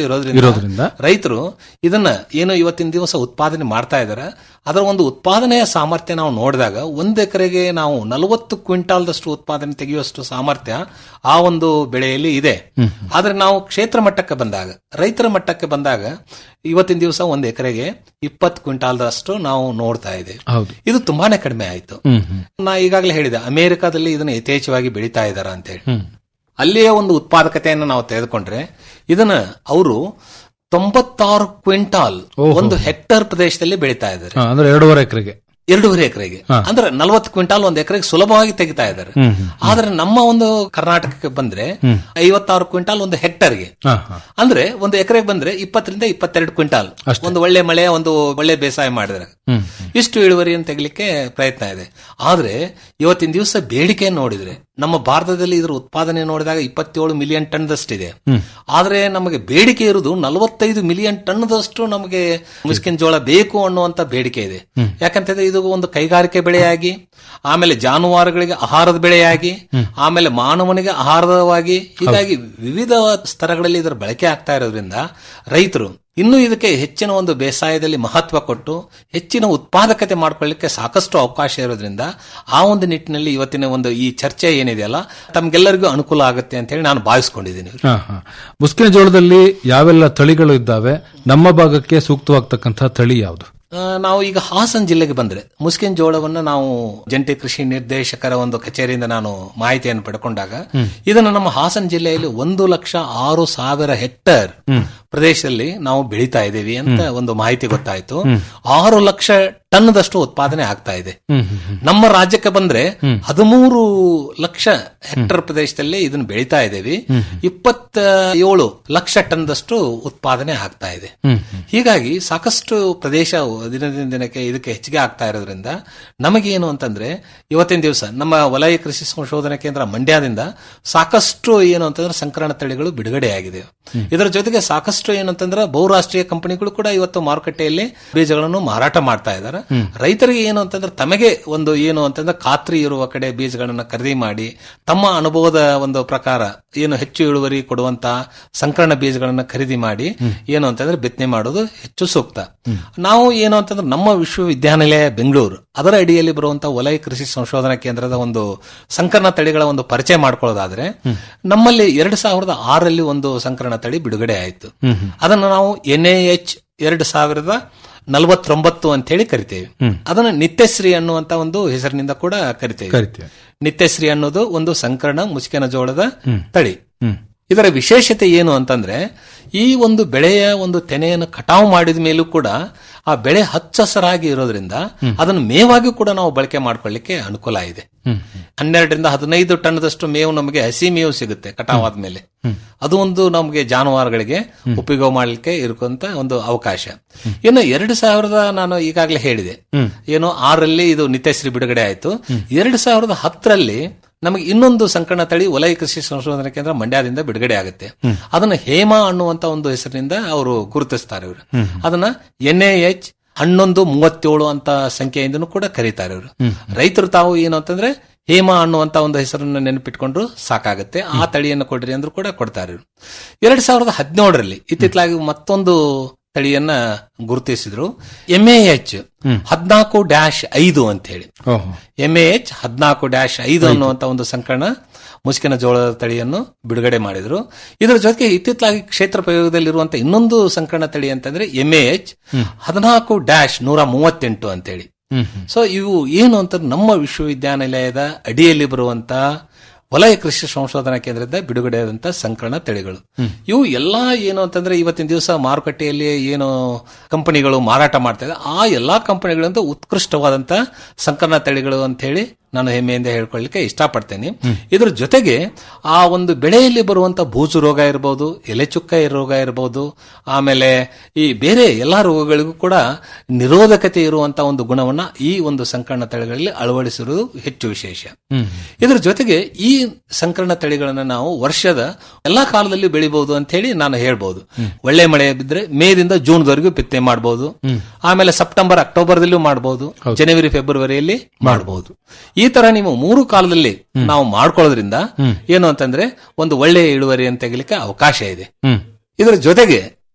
ಇರೋದ್ರಿಂದ ರೈತರು ಇದನ್ನ ಏನು ಇವತ್ತಿನ ದಿವಸ ಉತ್ಪಾದನೆ ಮಾಡ್ತಾ ಇದಾರೆ ಅದರ ಒಂದು ಉತ್ಪಾದನೆಯ ಸಾಮರ್ಥ್ಯ ನಾವು ನೋಡಿದಾಗ ಒಂದ್ ಎಕರೆಗೆ ನಾವು ನಲವತ್ತು ಕ್ವಿಂಟಾಲ್ದಷ್ಟು ಉತ್ಪಾದನೆ ತೆಗೆಯುವಷ್ಟು ಸಾಮರ್ಥ್ಯ ಆ ಒಂದು ಬೆಳೆಯಲ್ಲಿ ಇದೆ ಆದ್ರೆ ನಾವು ಕ್ಷೇತ್ರ ಮಟ್ಟಕ್ಕೆ ಬಂದಾಗ ರೈತರ ಮಟ್ಟಕ್ಕೆ ಬಂದಾಗ ಇವತ್ತಿನ ದಿವಸ ಒಂದ್ ಎಕರೆಗೆ ಇಪ್ಪತ್ತು ಕ್ವಿಂಟಾಲ್ದಷ್ಟು ನಾವು ನೋಡ್ತಾ ಇದ್ದೇವೆ ಹೌದು ಇದು ತುಂಬಾನೇ ಕಡಿಮೆ ಆಯ್ತು ಹ್ಮ್ ಹ್ಮ್ ನಾ ಈಗಾಗಲೇ ಹೇಳಿದೆ ಅಮೆರಿಕಾದಲ್ಲಿ ಇದನ್ನು ಯಥೇಚ್ಛವಾಗಿ ಬೆಳೀತಾ ಇದಾರ ಅಂತ ಹೇಳಿ ಹ್ಮ್ ಅಲ್ಲಿಯ ಒಂದು ಉತ್ಪಾದಕತೆಯನ್ನು ನಾವು ತೆಗೆದುಕೊಂಡ್ರೆ ಇದನ್ನ ಅವರು ತೊಂಬತ್ತಾರು ಕ್ವಿಂಟಾಲ್ ಓಹೋ. ಒಂದು ಹೆಕ್ಟರ್ ಪ್ರದೇಶದಲ್ಲಿ ಬೆಳೀತಾ ಇದ್ದಾರೆ ಹಾ, ಅಂದ್ರೆ ಎರಡೂವರೆ ಎಕರೆಗೆ ಎರಡೂವರೆ ಎಕರೆಗೆ ಹಾ. ಅಂದ್ರೆ ನಲವತ್ತು ಕ್ವಿಂಟಾಲ್ ಒಂದು ಎಕರೆಗೆ ಸುಲಭವಾಗಿ ತೆಗಿತಾ ಇದ್ದಾರೆ ಹ್ಮ್ ಹ್ಮ್ ಆದ್ರೆ ನಮ್ಮ ಒಂದು ಕರ್ನಾಟಕಕ್ಕೆ ಬಂದ್ರೆ ಹ್ಮ್. ಐವತ್ತಾರು ಕ್ವಿಂಟಾಲ್ ಒಂದು ಹೆಕ್ಟರ್ಗೆ ಹಾ, ಹಾ. ಅಂದ್ರೆ ಒಂದು ಎಕರೆಗೆ ಬಂದ್ರೆ ಇಪ್ಪತ್ತರಿಂದ ಇಪ್ಪತ್ತೆರಡು ಕ್ವಿಂಟಾಲ್ ಅಷ್ಟೇ. ಒಂದು ಒಳ್ಳೆ ಮಳೆ ಒಂದು ಒಳ್ಳೆ ಬೇಸಾಯ ಮಾಡಿದ್ರೆ ಹ್ಮ್ ಇಷ್ಟು ಇಳುವರಿಯನ್ನು ತೆಗಿಲಿಕ್ಕೆ ಪ್ರಯತ್ನ ಇದೆ ಆದ್ರೆ ಇವತ್ತಿನ ದಿವಸ ಬೇಡಿಕೆ ನೋಡಿದ್ರೆ ನಮ್ಮ ಭಾರತದಲ್ಲಿ ಇದರ ಉತ್ಪಾದನೆ ನೋಡಿದಾಗ ಇಪ್ಪತ್ತೇಳು ಮಿಲಿಯನ್ ಟನ್ದಷ್ಟಿದೆ ಹ್ಮ್. ಆದ್ರೆ ನಮಗೆ ಬೇಡಿಕೆ ಇರುವುದು ನಲವತ್ತೈದು ಮಿಲಿಯನ್ ಟನ್ದಷ್ಟು ನಮಗೆ ಮುಸ್ಕಿನ ಜೋಳ ಬೇಕು ಅನ್ನುವಂತ ಬೇಡಿಕೆ ಇದೆ ಹ್ಮ್. ಯಾಕಂತಂದ್ರೆ ಇದು ಒಂದು ಕೈಗಾರಿಕೆ ಬೆಳೆಯಾಗಿ ಆಮೇಲೆ ಜಾನುವಾರುಗಳಿಗೆ ಆಹಾರದ ಬೆಳೆಯಾಗಿ ಆಮೇಲೆ ಮಾನವನಿಗೆ ಆಹಾರವಾಗಿ ಹೀಗಾಗಿ ವಿವಿಧ ಸ್ತರಗಳಲ್ಲಿ ಇದರ ಬಳಕೆ ಆಗ್ತಾ ಇರೋದ್ರಿಂದ ರೈತರು ಇನ್ನು ಇದಕ್ಕೆ ಹೆಚ್ಚಿನ ಒಂದು ಬೇಸಾಯದಲ್ಲಿ ಮಹತ್ವ ಕೊಟ್ಟು ಹೆಚ್ಚಿನ ಉತ್ಪಾದಕತೆ ಮಾಡ್ಕೊಳ್ಳಿಕ್ಕೆ ಸಾಕಷ್ಟು ಅವಕಾಶ ಇರೋದ್ರಿಂದ ಆ ಒಂದು ನಿಟ್ಟಿನಲ್ಲಿ ಇವತ್ತಿನ ಒಂದು ಈ ಚರ್ಚೆ ಏನಿದೆಯಲ್ಲ ತಮ್ಗೆಲ್ಲರಿಗೂ ಅನುಕೂಲ ಆಗುತ್ತೆ ಅಂತ ಹೇಳಿ ನಾನು ಭಾವಿಸ್ಕೊಂಡಿದ್ದೀನಿ ಹಾ, ಹಾ. ಮುಸ್ಕಿನ ಜೋಳದಲ್ಲಿ ಯಾವೆಲ್ಲ ತಳಿಗಳು ಇದ್ದಾವೆ ನಮ್ಮ ಭಾಗಕ್ಕೆ ಸೂಕ್ತವಾಗ್ತಕ್ಕಂಥ ತಳಿ ಯಾವುದು ಆ, ನಾವು ಈಗ ಹಾಸನ ಜಿಲ್ಲೆಗೆ ಬಂದ್ರೆ ಮುಸ್ಕಿನ್ ಜೋಳವನ್ನ ನಾವು ಜಂಟಿ ಕೃಷಿ ನಿರ್ದೇಶಕರ ಒಂದು ಕಚೇರಿಯಿಂದ ನಾನು ಮಾಹಿತಿಯನ್ನು ಪಡ್ಕೊಂಡಾಗ ಹ್ಮ್. ಇದನ್ನು ನಮ್ಮ ಹಾಸನ ಜಿಲ್ಲೆಯಲ್ಲಿ ಒಂದು ಲಕ್ಷ ಆರು ಸಾವಿರ ಹೆಕ್ಟರ್ ಹ್ಮ್. ಪ್ರದೇಶದಲ್ಲಿ ನಾವು ಬೆಳೀತಾ ಇದ್ದೀವಿ ಅಂತ ಒಂದು ಮಾಹಿತಿ ಗೊತ್ತಾಯ್ತು ಹ್ಮ್. ಆರು ಲಕ್ಷ ಟನ್ದಷ್ಟು ಉತ್ಪಾದನೆ ಆಗ್ತಾ ಇದೆ ಹ್ಮ್, ಹ್ಮ್, ಹ್ಮ್. ನಮ್ಮ ರಾಜ್ಯಕ್ಕೆ ಬಂದ್ರೆ ಹ್ಮ್. ಹದಿಮೂರು ಲಕ್ಷ ಹೆಕ್ಟರ್ ಪ್ರದೇಶದಲ್ಲಿ ಇದನ್ನು ಬೆಳೀತಾ ಇದ್ದೇವೆ ಹ್ಮ್. ಇಪ್ಪತ್ತ ಏಳು ಲಕ್ಷ ಟನ್ದಷ್ಟು ಉತ್ಪಾದನೆ ಆಗ್ತಾ ಇದೆ ಹ್ಮ್. ಹೀಗಾಗಿ ಸಾಕಷ್ಟು ಪ್ರದೇಶ ದಿನದಿಂದ ದಿನಕ್ಕೆ ಇದಕ್ಕೆ ಹೆಚ್ಚಿಗೆ ಆಗ್ತಾ ಇರೋದ್ರಿಂದ ನಮಗೇನು ಅಂತಂದ್ರೆ ಇವತ್ತಿನ ದಿವಸ ನಮ್ಮ ವಲಯ ಕೃಷಿ ಸಂಶೋಧನಾ ಕೇಂದ್ರ ಮಂಡ್ಯದಿಂದ ಸಾಕಷ್ಟು ಏನು ಅಂತಂದ್ರೆ ಸಂಕರಣ ತಳಿಗಳು ಬಿಡುಗಡೆಯಾಗಿದೆ ಇದರ ಜೊತೆಗೆ ಸಾಕಷ್ಟು ಏನಂತಂದ್ರೆ ಬಹುರಾಷ್ಟ್ರೀಯ ಕಂಪನಿಗಳು ಕೂಡ ಇವತ್ತು ಮಾರುಕಟ್ಟೆಯಲ್ಲಿ ಬೀಜಗಳನ್ನು ಮಾರಾಟ ಮಾಡ್ತಾ ಇದ್ದಾರೆ ಹ್ಮ್. ರೈತರಿಗೆ ಏನು ಅಂತಂದ್ರೆ ತಮಗೆ ಒಂದು ಏನು ಅಂತಂದ್ರೆ ಖಾತ್ರಿ ಇರುವ ಕಡೆ ಬೀಜಗಳನ್ನ ಖರೀದಿ ಮಾಡಿ ತಮ್ಮ ಅನುಭವದ ಒಂದು ಪ್ರಕಾರ ಏನು ಹೆಚ್ಚು ಇಳುವರಿ ಕೊಡುವಂತ ಸಂಕರಣ ಬೀಜಗಳನ್ನ ಖರೀದಿ ಮಾಡಿ ಏನು ಅಂತಂದ್ರೆ ಬಿತ್ತನೆ ಮಾಡೋದು ಹೆಚ್ಚು ಸೂಕ್ತ ನಾವು ಏನು ಅಂತಂದ್ರೆ ನಮ್ಮ ವಿಶ್ವವಿದ್ಯಾನಿಲಯ ಬೆಂಗಳೂರು ಅದರ ಅಡಿಯಲ್ಲಿ ಬರುವಂತಹ ವಲಯ ಕೃಷಿ ಸಂಶೋಧನಾ ಕೇಂದ್ರದ ಒಂದು ಸಂಕರಣ ತಳಿಗಳ ಒಂದು ಪರಿಚಯ ಮಾಡ್ಕೊಳ್ಳೋದಾದ್ರೆ ನಮ್ಮಲ್ಲಿ ಎರಡ್ ಸಾವಿರದ ಆರಲ್ಲಿ ಒಂದು ಸಂಕರಣ ತಳಿ ಬಿಡುಗಡೆ ಆಯಿತು ಹ್ಮ್, ಹ್ಮ್. ಅದನ್ನು ನಾವು ಎನ್ ಎಚ್ ಎರಡು ಸಾವಿರದ ನಲವತ್ತೊಂಬತ್ತು ಅಂತ ಹೇಳಿ ಕರಿತೇವೆ ಹ್ಮ್. ಅದನ್ನು ನಿತ್ಯಶ್ರೀ ಅನ್ನುವಂತ ಒಂದು ಹೆಸರಿನಿಂದ ಕೂಡ ಕರಿತೇವೆ ಕರಿತೇವೆ. ನಿತ್ಯಶ್ರೀ ಅನ್ನೋದು ಒಂದು ಸಂಕರಣ ಮುಚ್ಚಿನ ಜೋಳದ ಹ್ಮ್. ತಳಿ ಹ್ಮ್. ಇದರ ವಿಶೇಷತೆ ಏನು ಅಂತಂದ್ರೆ ಈ ಒಂದು ಬೆಳೆಯ ಒಂದು ತೆನೆಯನ್ನು ಕಟಾವು ಮಾಡಿದ ಮೇಲೂ ಕೂಡ ಆ ಬೆಳೆ ಹಚ್ಚಹಸರಾಗಿ ಇರೋದ್ರಿಂದ ಅದನ್ನು ಮೇವಾಗಿ ಕೂಡ ನಾವು ಬಳಕೆ ಮಾಡ್ಕೊಳ್ಳಿಕ್ಕೆ ಅನುಕೂಲ ಇದೆ ಹ್ಮ್. ಹನ್ನೆರಡರಿಂದ ಹದಿನೈದು ಟನ್ದಷ್ಟು ಮೇವು ನಮಗೆ ಹಸಿ ಮೇವು ಸಿಗುತ್ತೆ ಕಟಾವ್ ಆದ್ಮೇಲೆ ಹ್ಮ್. ಅದು ಒಂದು ನಮಗೆ ಜಾನುವಾರುಗಳಿಗೆ ಉಪಯೋಗ ಮಾಡಲಿಕ್ಕೆ ಇರುವಂತ ಒಂದು ಅವಕಾಶ ಇನ್ನು ಎರಡು ಸಾವಿರದ ನಾನು ಈಗಾಗಲೇ ಹೇಳಿದೆ ಹ್ಮ್. ಏನು ಆರಲ್ಲಿ ಇದು ನಿತ್ಯಶ್ರೀ ಬಿಡುಗಡೆ ಆಯ್ತು ಎರಡು ಸಾವಿರದ ಹತ್ತರಲ್ಲಿ ನಮಗೆ ಇನ್ನೊಂದು ಸಂಕರಣ ತಳಿ ವಲಯ ಕೃಷಿ ಸಂಶೋಧನಾ ಕೇಂದ್ರ ಮಂಡ್ಯದಿಂದ ಬಿಡುಗಡೆ ಆಗುತ್ತೆ ಹ್ಮ್. ಅದನ್ನ ಹೇಮಾ ಅನ್ನುವಂತ ಒಂದು ಹೆಸರಿನಿಂದ ಅವರು ಗುರುತಿಸ್ತಾರೆ ಇವರು ಹ್ಮ್. ಅದನ್ನ ಎನ್ ಎಚ್ ಹನ್ನೊಂದು ಮೂವತ್ತೇಳು ಅಂತ ಸಂಖ್ಯೆಯಿಂದನೂ ಕೂಡ ಕರೀತಾರೆ ಇವರು ಹ್ಮ್. ರೈತರು ತಾವು ಏನು ಅಂತಂದ್ರೆ ಹೇಮಾ ಅನ್ನುವಂತ ಒಂದು ಹೆಸರನ್ನು ನೆನಪಿಟ್ಕೊಂಡ್ರು ಸಾಕಾಗುತ್ತೆ ಆ ತಳಿಯನ್ನು ಕೊಡ್ರಿ ಅಂದ್ರೂ ಕೂಡ ಕೊಡ್ತಾರೆ ಇವ್ರು. ಎರಡ್ ಸಾವಿರದ ಹದಿನೇಳರಲ್ಲಿ ಇತ್ತಿತ್ತಲಾಗಿ ಮತ್ತೊಂದು ತಳಿಯನ್ನ ಗುರುತಿಸಿದ್ರು ಎಂ ಎಚ್ ಹ್ಮ್. ಹದಿನಾಲ್ಕು ಡ್ಯಾಶ್ ಐದು ಅಂತ ಹೇಳಿ ಓಹೋ ಎಂ ಎಚ್ ಹದಿನಾಲ್ಕು ಡ್ಯಾಶ್ ಐದು ಅನ್ನುವಂತ ಒಂದು ಸಂಕರಣ ಮುಸ್ಕಿನ ಜೋಳದ ತಳಿಯನ್ನು ಬಿಡುಗಡೆ ಮಾಡಿದ್ರು ಇದರ ಜೊತೆಗೆ ಇತ್ತಿತ್ತಲಾಗಿ ಕ್ಷೇತ್ರ ಪ್ರಯೋಗದಲ್ಲಿರುವಂತಹ ಇನ್ನೊಂದು ಸಂಕರಣ ತಳಿ ಅಂತಂದ್ರೆ ಎಂ ಎಚ್ ಹದಿನಾಲ್ಕು ಡ್ಯಾಶ್ ನೂರ ಮೂವತ್ತೆಂಟು ಅಂತೇಳಿ ಹ್ಮ್, ಹ್ಮ್. ಸೊ ಇವು ಏನು ಅಂತ ನಮ್ಮ ವಿಶ್ವವಿದ್ಯಾನಿಲಯದ ಅಡಿಯಲ್ಲಿ ಬರುವಂತ ವಲಯ ಕೃಷಿ ಸಂಶೋಧನಾ ಕೇಂದ್ರದಿಂದ ಬಿಡುಗಡೆಯಾದಂತ ಸಂಕರಣ ತಳಿಗಳು ಇವು ಎಲ್ಲಾ ಏನು ಅಂತಂದ್ರೆ ಇವತ್ತಿನ ದಿವಸ ಮಾರುಕಟ್ಟೆಯಲ್ಲಿ ಏನು ಕಂಪನಿಗಳು ಮಾರಾಟ ಮಾಡ್ತಾ ಇದೆ ಆ ಎಲ್ಲಾ ಕಂಪನಿಗಳಿಂದ ಉತ್ಕೃಷ್ಟವಾದಂತ ಸಂಕರಣ ತಳಿಗಳು ಅಂತ ಹೇಳಿ ನಾನು ಹೆಮ್ಮೆಯಿಂದ ಹೇಳ್ಕೊಳ್ಳಿಕ್ಕೆ ಇಷ್ಟಪಡ್ತೇನೆ ಇದ್ರ ಜೊತೆಗೆ ಆ ಒಂದು ಬೆಳೆಯಲ್ಲಿ ಬರುವಂತ ಬೂಜು ರೋಗ ಇರಬಹುದು ಎಲೆ ಚುಕ್ಕ ರೋಗ ಇರಬಹುದು ಆಮೇಲೆ ಈ ಬೇರೆ ಎಲ್ಲಾ ರೋಗಗಳಿಗೂ ಕೂಡ ನಿರೋಧಕತೆ ಇರುವಂತ ಒಂದು ಗುಣವನ್ನ ಈ ಒಂದು ಸಂಕರಣ ತಳಿಗಳಲ್ಲಿ ಅಳವಡಿಸಿರುವುದು ಹೆಚ್ಚು ವಿಶೇಷ ಹ್ಮ್. ಇದರ ಜೊತೆಗೆ ಈ ಸಂಕರಣ ತಳಿಗಳನ್ನ ನಾವು ವರ್ಷದ ಎಲ್ಲಾ ಕಾಲದಲ್ಲಿ ಬೆಳಿಬಹುದು ಅಂತ ಹೇಳಿ ನಾನು ಹೇಳ್ಬಹುದು ಒಳ್ಳೆ ಮಳೆ ಬಿದ್ರೆ ಮೇದಿಂದ ಜೂನ್ ವರೆಗೂ ಬಿತ್ತನೆ ಮಾಡಬಹುದು ಆಮೇಲೆ ಸೆಪ್ಟೆಂಬರ್ ಅಕ್ಟೋಬರ್ ದಲ್ಲೂ ಮಾಡಬಹುದು ಜನವರಿ ಫೆಬ್ರವರಿಯಲ್ಲಿ ಮಾಡಬಹುದು ಈ ತರ ನೀವು ಮೂರು ಕಾಲದಲ್ಲಿ ನಾವು ಮಾಡ್ಕೊಳ್ಳೋದ್ರಿಂದ ಏನು ಅಂತಂದ್ರೆ ಒಂದು ಒಳ್ಳೆಯ ಇಳುವರಿಯನ್ನು ತೆಗಿಲಿಕ್ಕೆ ಅವಕಾಶ ಇದೆ ಹ್ಮ್. ಇದರ ಜೊತೆಗೆ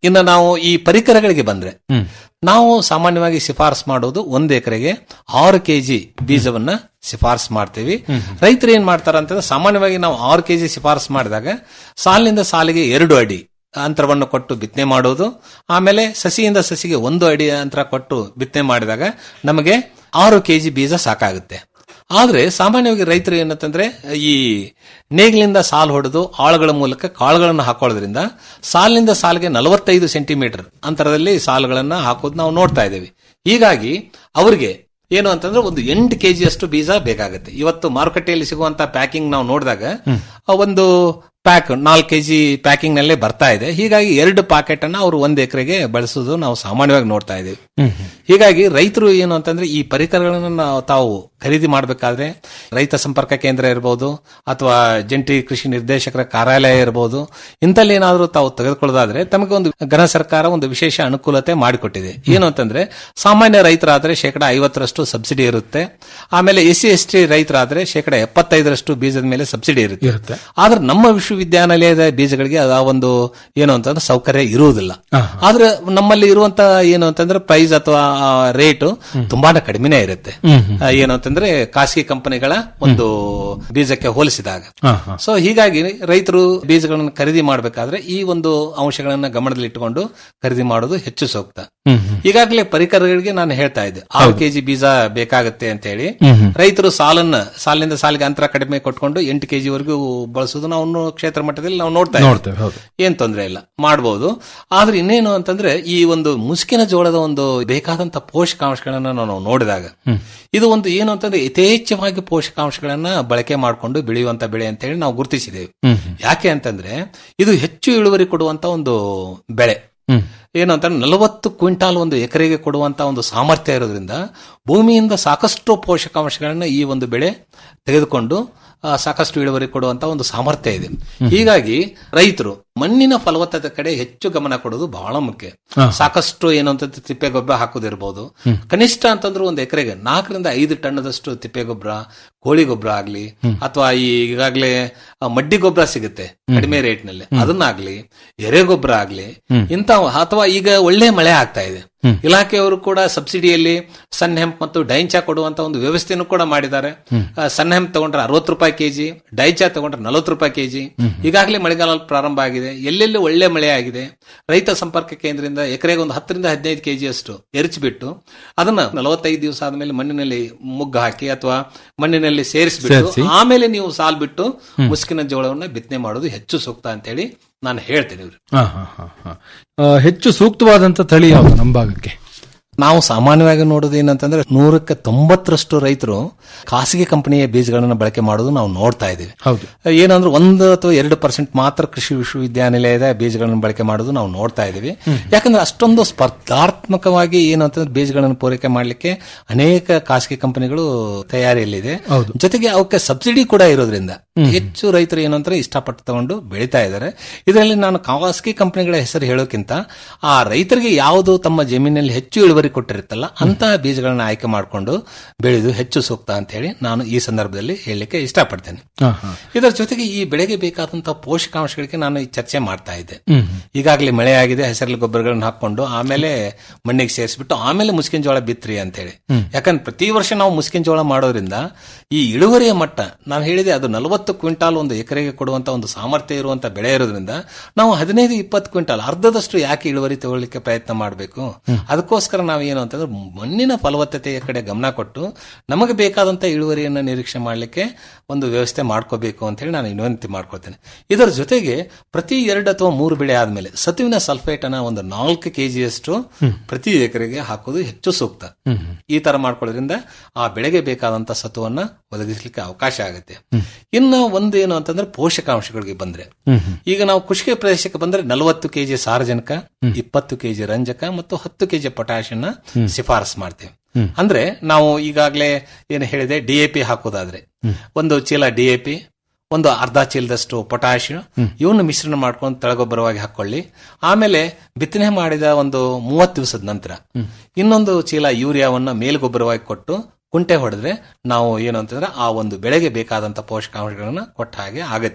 ಇನ್ನು ನಾವು ಈ ಪರಿಕರಗಳಿಗೆ ಬಂದ್ರೆ ನಾವು ಸಾಮಾನ್ಯವಾಗಿ ಶಿಫಾರಸ್ ಮಾಡೋದು ಒಂದು ಎಕರೆಗೆ ಆರು ಕೆಜಿ ಬೀಜವನ್ನ ಶಿಫಾರಸ್ ಮಾಡ್ತೀವಿ ರೈತರು ಏನ್ ಮಾಡ್ತಾರ ಅಂತಂದ್ರೆ ಸಾಮಾನ್ಯವಾಗಿ ನಾವು ಆರು ಕೆಜಿ ಶಿಫಾರಸ್ ಮಾಡಿದಾಗ ಸಾಲಿನಿಂದ ಸಾಲಿಗೆ ಎರಡು ಅಡಿ ಅಂತರವನ್ನು ಕೊಟ್ಟು ಬಿತ್ತನೆ ಮಾಡೋದು ಆಮೇಲೆ ಸಸಿಯಿಂದ ಸಸಿಗೆ ಒಂದು ಅಡಿ ಅಂತರ ಕೊಟ್ಟು ಬಿತ್ತನೆ ಮಾಡಿದಾಗ ನಮಗೆ ಆರು ಕೆಜಿ ಬೀಜ ಸಾಕಾಗುತ್ತೆ ಆದ್ರೆ ಸಾಮಾನ್ಯವಾಗಿ ರೈತರು ಏನಂತಂದ್ರೆ ಈ ನೇಗಿಲಿಂದ ಸಾಲು ಹೊಡೆದು ಆಳುಗಳ ಮೂಲಕ ಕಾಳುಗಳನ್ನು ಹಾಕೊಳ್ಳೋದ್ರಿಂದ ಸಾಲಿನಿಂದ ಸಾಲಿಗೆ ನಲವತ್ತೈದು ಸೆಂಟಿಮೀಟರ್ ಅಂತರದಲ್ಲಿ ಸಾಲುಗಳನ್ನ ಹಾಕೋದು ನಾವು ನೋಡ್ತಾ ಇದ್ದೇವೆ ಹೀಗಾಗಿ ಅವರಿಗೆ ಏನು ಅಂತಂದ್ರೆ ಒಂದು ಎಂಟು ಕೆಜಿ ಅಷ್ಟು ಬೀಜ ಬೇಕಾಗುತ್ತೆ ಇವತ್ತು ಮಾರುಕಟ್ಟೆಯಲ್ಲಿ ಸಿಗುವಂತ ಪ್ಯಾಕಿಂಗ್ ನಾವು ನೋಡಿದಾಗ ಒಂದು ಪ್ಯಾಕ್ ನಾಲ್ಕು ಕೆಜಿ ಪ್ಯಾಕಿಂಗ್ ನಲ್ಲೇ ಬರ್ತಾ ಇದೆ ಹೀಗಾಗಿ ಎರಡು ಪ್ಯಾಕೆಟ್ ಅನ್ನ ಅವರು ಒಂದ್ ಎಕರೆಗೆ ಬಳಸೋದು ನಾವು ಸಾಮಾನ್ಯವಾಗಿ ನೋಡ್ತಾ ಇದ್ದೇವೆ ಹೀಗಾಗಿ ರೈತರು ಏನು ಅಂತಂದ್ರೆ ಈ ಪರಿಕರಗಳನ್ನು ನಾವು ತಾವು ಖರೀದಿ ಮಾಡಬೇಕಾದ್ರೆ ರೈತ ಸಂಪರ್ಕ ಕೇಂದ್ರ ಇರಬಹುದು ಅಥವಾ ಜಂಟಿ ಕೃಷಿ ನಿರ್ದೇಶಕರ ಕಾರ್ಯಾಲಯ ಇರಬಹುದು ಇಂಥಲ್ಲಿ ಏನಾದರೂ ತಾವು ತೆಗೆದುಕೊಳ್ಳೋದಾದ್ರೆ ತಮಗೆ ಒಂದು ಘನ ಸರ್ಕಾರ ಒಂದು ವಿಶೇಷ ಅನುಕೂಲತೆ ಮಾಡಿಕೊಟ್ಟಿದೆ ಏನು ಅಂತಂದ್ರೆ ಸಾಮಾನ್ಯ ರೈತರಾದ್ರೆ ಶೇಕಡ ಐವತ್ತರಷ್ಟು ಸಬ್ಸಿಡಿ ಇರುತ್ತೆ ಆಮೇಲೆ ಎಸ್ ಸಿ ಎಸ್ ಟಿ ರೈತರಾದ್ರೆ ಶೇಕಡ ಎಪ್ಪತ್ತೈದರಷ್ಟು ಬೀಜದ ಮೇಲೆ ಸಬ್ಸಿಡಿ ಇರುತ್ತೆ ಆದ್ರೆ ನಮ್ಮ ವಿಶ್ವವಿದ್ಯಾನಿಲಯದ ಬೀಜಗಳಿಗೆ ಆ ಒಂದು ಏನು ಅಂತಂದ್ರೆ ಸೌಕರ್ಯ ಇರುವುದಿಲ್ಲ ಆದ್ರೆ ನಮ್ಮಲ್ಲಿ ಇರುವಂತ ಏನು ಅಂತಂದ್ರೆ ಪ್ರೈಸ್ ಅಥವಾ ರೇಟ್ ತುಂಬಾನೇ ಕಡಿಮೆನೇ ಇರುತ್ತೆ ಆ, ಏನು ಅಂತಂದ್ರೆ ಖಾಸಗಿ ಕಂಪನಿಗಳ ಒಂದು ಬೀಜಕ್ಕೆ ಹೋಲಿಸಿದಾಗ ಸೊ ಹೀಗಾಗಿ ರೈತರು ಬೀಜಗಳನ್ನು ಖರೀದಿ ಮಾಡಬೇಕಾದ್ರೆ ಈ ಒಂದು ಅಂಶಗಳನ್ನ ಗಮನದಲ್ಲಿಟ್ಟುಕೊಂಡು ಖರೀದಿ ಮಾಡೋದು ಹೆಚ್ಚು ಸೂಕ್ತ ಈಗಾಗಲೇ ಪರಿಕರಗಳಿಗೆ ನಾನು ಹೇಳ್ತಾ ಇದ್ದೆ ಆರು ಕೆಜಿ ಬೀಜ ಬೇಕಾಗುತ್ತೆ ಅಂತ ಹೇಳಿ ರೈತರು ಸಾಲನ್ನ ಸಾಲಿನಿಂದ ಸಾಲಿಗೆ ಅಂತರ ಕಡಿಮೆ ಕೊಟ್ಕೊಂಡು ಎಂಟು ಕೆಜಿ ವರೆಗೂ ಬಳಸೋದು ನಾವು ನೋ- ಕ್ಷೇತ್ರ ಮಟ್ಟದಲ್ಲಿ ನಾವು ನೋಡ್ತಾ ನೋಡ್ತೇವೆ, ಹೌದು. ಏನ್ ತೊಂದರೆ ಇಲ್ಲ ಮಾಡಬಹುದು ಆದ್ರೆ ಇನ್ನೇನು ಅಂತಂದ್ರೆ ಈ ಒಂದು ಮುಸುಕಿನ ಜೋಳದ ಒಂದು ಬೇಕಾದಂತ ಪೋಷಕಾಂಶಗಳನ್ನ ನಾವು ನೋಡಿದಾಗ ಇದು ಒಂದು ಏನು ಅಂತಂದ್ರೆ ಯಥೇಚ್ಛವಾಗಿ ಪೋಷಕಾಂಶಗಳನ್ನ ಬಳಕೆ ಮಾಡಿಕೊಂಡು ಬೆಳೆಯುವಂತ ಬೆಳೆ ಅಂತ ಹೇಳಿ ನಾವು ಗುರುತಿಸಿದ್ದೇವೆ ಯಾಕೆ ಅಂತಂದ್ರೆ ಇದು ಹೆಚ್ಚು ಇಳುವರಿ ಕೊಡುವಂತ ಒಂದು ಬೆಳೆ ಏನು ಅಂತಂದ್ರೆ ನಲವತ್ತು ಕ್ವಿಂಟಾಲ್ ಒಂದು ಎಕರೆಗೆ ಕೊಡುವಂತ ಒಂದು ಸಾಮರ್ಥ್ಯ ಇರೋದ್ರಿಂದ ಭೂಮಿಯಿಂದ ಸಾಕಷ್ಟು ಪೋಷಕಾಂಶಗಳನ್ನ ಈ ಒಂದು ಬೆಳೆ ತೆಗೆದುಕೊಂಡು ಆ, ಸಾಕಷ್ಟು ಇಳುವರಿ ಕೊಡುವಂತ ಒಂದು ಸಾಮರ್ಥ್ಯ ಇದೆ ಹೀಗಾಗಿ ರೈತರು ಮಣ್ಣಿನ ಫಲವತ್ತತೆ ಕಡೆ ಹೆಚ್ಚು ಗಮನ ಕೊಡೋದು ಬಹಳ ಮುಖ್ಯ ಸಾಕಷ್ಟು ಏನು ಅಂತ ತಿಪ್ಪೆ ಗೊಬ್ಬರ ಹಾಕೋದಿರ್ಬೋದು ಕನಿಷ್ಠ ಅಂತಂದ್ರೆ ಒಂದು ಎಕರೆಗೆ ನಾಲ್ಕರಿಂದ ಐದು ಟನ್ನದಷ್ಟು ತಿಪ್ಪೆ ಗೊಬ್ಬರ ಕೋಳಿ ಗೊಬ್ಬರ ಆಗ್ಲಿ ಅಥವಾ ಈ ಈಗಾಗಲೇ ಆ, ಮಡ್ಡಿ ಗೊಬ್ಬರ ಸಿಗುತ್ತೆ ಕಡಿಮೆ ರೇಟ್ ನಲ್ಲಿ ಅದನ್ನಾಗ್ಲಿ ಎರೆ ಗೊಬ್ಬರ ಆಗ್ಲಿ ಇಂತ ಅಥವಾ ಈಗ ಒಳ್ಳೆ ಮಳೆ ಆಗ್ತಾ ಇದೆ ಇಲಾಖೆಯವರು ಕೂಡ ಸಬ್ಸಿಡಿಯಲ್ಲಿ ಸನ್ ಹೆಂಪ್ ಮತ್ತು ಡೈಂಚಾ ಕೊಡುವಂತ ಒಂದು ವ್ಯವಸ್ಥೆಯನ್ನು ಕೂಡ ಮಾಡಿದ್ದಾರೆ ಆ, ಸನ್ ಹೆಂಪ್ ತಗೊಂಡ್ರೆ ಅರವತ್ತು ರೂಪಾಯಿ ಕೆಜಿ ಡೈಚಾ ತಗೊಂಡ್ರೆ ನಲವತ್ತು ರೂಪಾಯಿ ಕೆಜಿ ಈಗಾಗಲೇ ಮಳೆಗಾಲ ಪ್ರಾರಂಭ ಆಗಿದೆ ಎಲ್ಲೆಲ್ಲಿ ಒಳ್ಳೆ ಮಳೆ ಆಗಿದೆ ರೈತ ಸಂಪರ್ಕ ಕೇಂದ್ರದಿಂದ ಎಕರೆಗೆ ಒಂದು ಹತ್ತರಿಂದ ಹದಿನೈದು ಕೆಜಿ ಅಷ್ಟು ಎರಚಿಬಿಟ್ಟು ಅದನ್ನ ನಲವತ್ತೈದು ದಿವಸ ಆದ್ಮೇಲೆ ಮಣ್ಣಿನಲ್ಲಿ ಮುಗ್ಗು ಹಾಕಿ ಅಥವಾ ಮಣ್ಣಿನಲ್ಲಿ ಸೇರಿಸಿಬಿಟ್ಟು ಸೇರ್ಸಿ. ಆಮೇಲೆ ನೀವು ಸಾಲ್ ಬಿಟ್ಟು ಮುಸುಕಿನ ಜೋಳವನ್ನ ಬಿತ್ತನೆ ಮಾಡೋದು ಹೆಚ್ಚು ಸೂಕ್ತ ಅಂತ ಹೇಳಿ ನಾನು ಹೇಳ್ತೇನೆ ಇವ್ರಿಗೆ. ಹಾ, ಹಾ, ಹಾ, ಹಾ. ಆ, ಹೆಚ್ಚು ಸೂಕ್ತವಾದಂತ ತಳಿ ಯಾವುದು ನಮ್ಮ ಭಾಗಕ್ಕೆ ನಾವು ಸಾಮಾನ್ಯವಾಗಿ ನೋಡೋದು ಏನಂತಂದ್ರೆ ನೂರಕ್ಕೆ ತೊಂಬತ್ತರಷ್ಟು ರೈತರು ಖಾಸಗಿ ಕಂಪನಿಯ ಬೀಜಗಳನ್ನು ಬಳಕೆ ಮಾಡೋದು ನಾವು ನೋಡ್ತಾ ಇದ್ದೀವಿ ಹೌದು ಏನಂದ್ರೆ ಒಂದು ಅಥವಾ ಎರಡು ಪರ್ಸೆಂಟ್ ಮಾತ್ರ ಕೃಷಿ ವಿಶ್ವವಿದ್ಯಾನಿಲಯದ ಬೀಜಗಳನ್ನು ಬಳಕೆ ಮಾಡೋದು ನಾವು ನೋಡ್ತಾ ಇದ್ದೀವಿ ಯಾಕಂದ್ರೆ ಅಷ್ಟೊಂದು ಸ್ಪರ್ಧಾತ್ಮಕವಾಗಿ ಏನು ಅಂತಂದ್ರೆ ಬೀಜಗಳನ್ನು ಪೂರೈಕೆ ಮಾಡಲಿಕ್ಕೆ ಅನೇಕ ಖಾಸಗಿ ಕಂಪನಿಗಳು ತಯಾರಿಯಲ್ಲಿದೆ ಜೊತೆಗೆ ಅವಕ್ಕೆ ಸಬ್ಸಿಡಿ ಕೂಡ ಇರೋದ್ರಿಂದ ಹೆಚ್ಚು ರೈತರು ಏನು ಅಂದ್ರೆ ಇಷ್ಟಪಟ್ಟು ತಗೊಂಡು ಬೆಳೀತಾ ಇದ್ದಾರೆ ಇದರಲ್ಲಿ ನಾನು ಖಾಸಗಿ ಕಂಪನಿಗಳ ಹೆಸರು ಹೇಳೋಕ್ಕಿಂತ ಆ ರೈತರಿಗೆ ಯಾವುದು ತಮ್ಮ ಜಮೀನಲ್ಲಿ ಹೆಚ್ಚು ಇಳುವರಿ ಕೊಟ್ಟಿರುತ್ತಲ್ಲ ಅಂತಹ ಬೀಜಗಳನ್ನ ಆಯ್ಕೆ ಮಾಡಿಕೊಂಡು ಬೆಳೆದು ಹೆಚ್ಚು ಸೂಕ್ತ ಅಂತ ಹೇಳಿ ನಾನು ಈ ಸಂದರ್ಭದಲ್ಲಿ ಹೇಳಲಿಕ್ಕೆ ಇಷ್ಟಪಡ್ತೇನೆ ಹಾ, ಹಾ. ಇದರ ಜೊತೆಗೆ ಈ ಬೆಳೆಗೆ ಬೇಕಾದಂತಹ ಪೋಷಕಾಂಶಗಳಿಗೆ ನಾನು ಈ ಚರ್ಚೆ ಮಾಡ್ತಾ ಇದ್ದೆ ಹ್ಮ್. ಈಗಾಗಲೇ ಮಳೆ ಆಗಿದೆ ಹೆಸರಲ್ಲಿ ಗೊಬ್ಬರಗಳನ್ನ ಹಾಕೊಂಡು ಆಮೇಲೆ ಮಣ್ಣಿಗೆ ಸೇರಿಸ್ಬಿಟ್ಟು ಆಮೇಲೆ ಮುಸ್ಕಿನ ಜೋಳ ಬಿತ್ರಿ ಅಂತ ಹೇಳಿ ಯಾಕಂದ್ರೆ ಪ್ರತಿ ವರ್ಷ ನಾವು ಮುಸ್ಕಿನ ಜೋಳ ಮಾಡೋದ್ರಿಂದ ಈ ಇಳುವರಿಯ ಮಟ್ಟ ನಾನು ಹೇಳಿದೆ ಅದು ನಲವತ್ತು ಕ್ವಿಂಟಾಲ್ ಒಂದು ಎಕರೆಗೆ ಕೊಡುವಂತ ಒಂದು ಸಾಮರ್ಥ್ಯ ಇರುವಂತ ಬೆಳೆ ಇರೋದ್ರಿಂದ ನಾವು ಹದಿನೈದು ಇಪ್ಪತ್ತು ಕ್ವಿಂಟಾಲ್ ಅರ್ಧದಷ್ಟು ಯಾಕೆ ಇಳುವರಿ ತಗೊಳ್ಳಿಕ್ಕೆ ಪ್ರಯತ್ನ ಮಾಡಬೇಕು ಅದಕ್ಕೋಸ್ಕರ ನಾವು ಏನು ಅಂತಂದ್ರೆ ಮಣ್ಣಿನ ಫಲವತ್ತತೆಯ ಕಡೆ ಗಮನ ಕೊಟ್ಟು ನಮಗೆ ಬೇಕಾದಂತ ಇಳುವರಿಯನ್ನು ನಿರೀಕ್ಷೆ ಮಾಡಲಿಕ್ಕೆ ಒಂದು ವ್ಯವಸ್ಥೆ ಮಾಡ್ಕೋಬೇಕು ಅಂತ ಹೇಳಿ ನಾನು ವಿನಂತಿ ಮಾಡ್ಕೊಳ್ತೇನೆ ಇದರ ಜೊತೆಗೆ ಪ್ರತಿ ಎರಡು ಅಥವಾ ಮೂರು ಬೆಳೆ ಆದ್ಮೇಲೆ ಸತುವಿನ ಸಲ್ಫೇಟ್ ಅನ್ನ ಒಂದು ನಾಲ್ಕು ಕೆಜಿಯಷ್ಟು ಪ್ರತಿ ಎಕರೆಗೆ ಹಾಕೋದು ಹೆಚ್ಚು ಸೂಕ್ತ ಈ ತರ ಮಾಡ್ಕೊಳ್ಳೋದ್ರಿಂದ ಆ ಬೆಳೆಗೆ ಬೇಕಾದಂತ ಸತ್ವವನ್ನ ಒದಗಿಸಲಿಕ್ಕೆ ಅವಕಾಶ ಆಗುತ್ತೆ ಇನ್ನು ಒಂದು ಏನು ಅಂತಂದ್ರೆ ಪೋಷಕಾಂಶಗಳಿಗೆ ಬಂದ್ರೆ ಈಗ ನಾವು ಕೃಷಿ ಪ್ರದೇಶಕ್ಕೆ ಬಂದ್ರೆ ನಲವತ್ತು ಕೆಜಿ ಸಾರಜನಕ ಇಪ್ಪತ್ತು ಕೆಜಿ ರಂಜಕ ಮತ್ತು ಹತ್ತು ಕೆಜಿ ಪೊಟ್ಯಾಷ್ ಅನ್ನ ಶಿಫಾರಸ್ ಮಾಡ್ತೇವೆ ಅಂದ್ರೆ ನಾವು ಈಗಾಗಲೇ ಏನು ಹೇಳಿದೆ ಡಿಎಪಿ ಹಾಕೋದಾದ್ರೆ ಒಂದು ಚೀಲ ಡಿಎಪಿ ಒಂದು ಅರ್ಧ ಚೀಲದಷ್ಟು ಪೊಟ್ಯಾಷ್ ಇವನ್ನು ಮಿಶ್ರಣ ಮಾಡ್ಕೊಂಡು ತಳಗೊಬ್ಬರವಾಗಿ ಹಾಕೊಳ್ಳಿ ಆಮೇಲೆ ಬಿತ್ತನೆ ಮಾಡಿದ ಒಂದು ಮೂವತ್ತು ದಿವಸದ ನಂತರ ಇನ್ನೊಂದು ಚೀಲ ಯೂರಿಯಾವನ್ನ ಮೇಲ್ಗೊಬ್ಬರವಾಗಿ ಕೊಟ್ಟು ಕುಂಟೆ ಹೊಡೆದ್ರೆ ನಾವು ಏನು ಅಂತಂದ್ರೆ ಆ ಒಂದು ಬೆಳೆಗೆ ಬೇಕಾದಂತ ಪೋಷಕಾಂಶಗಳನ್ನ ಕೊಟ್ಟ ಹಾಗೆ ಆಗತ್ತೆ ಇವರು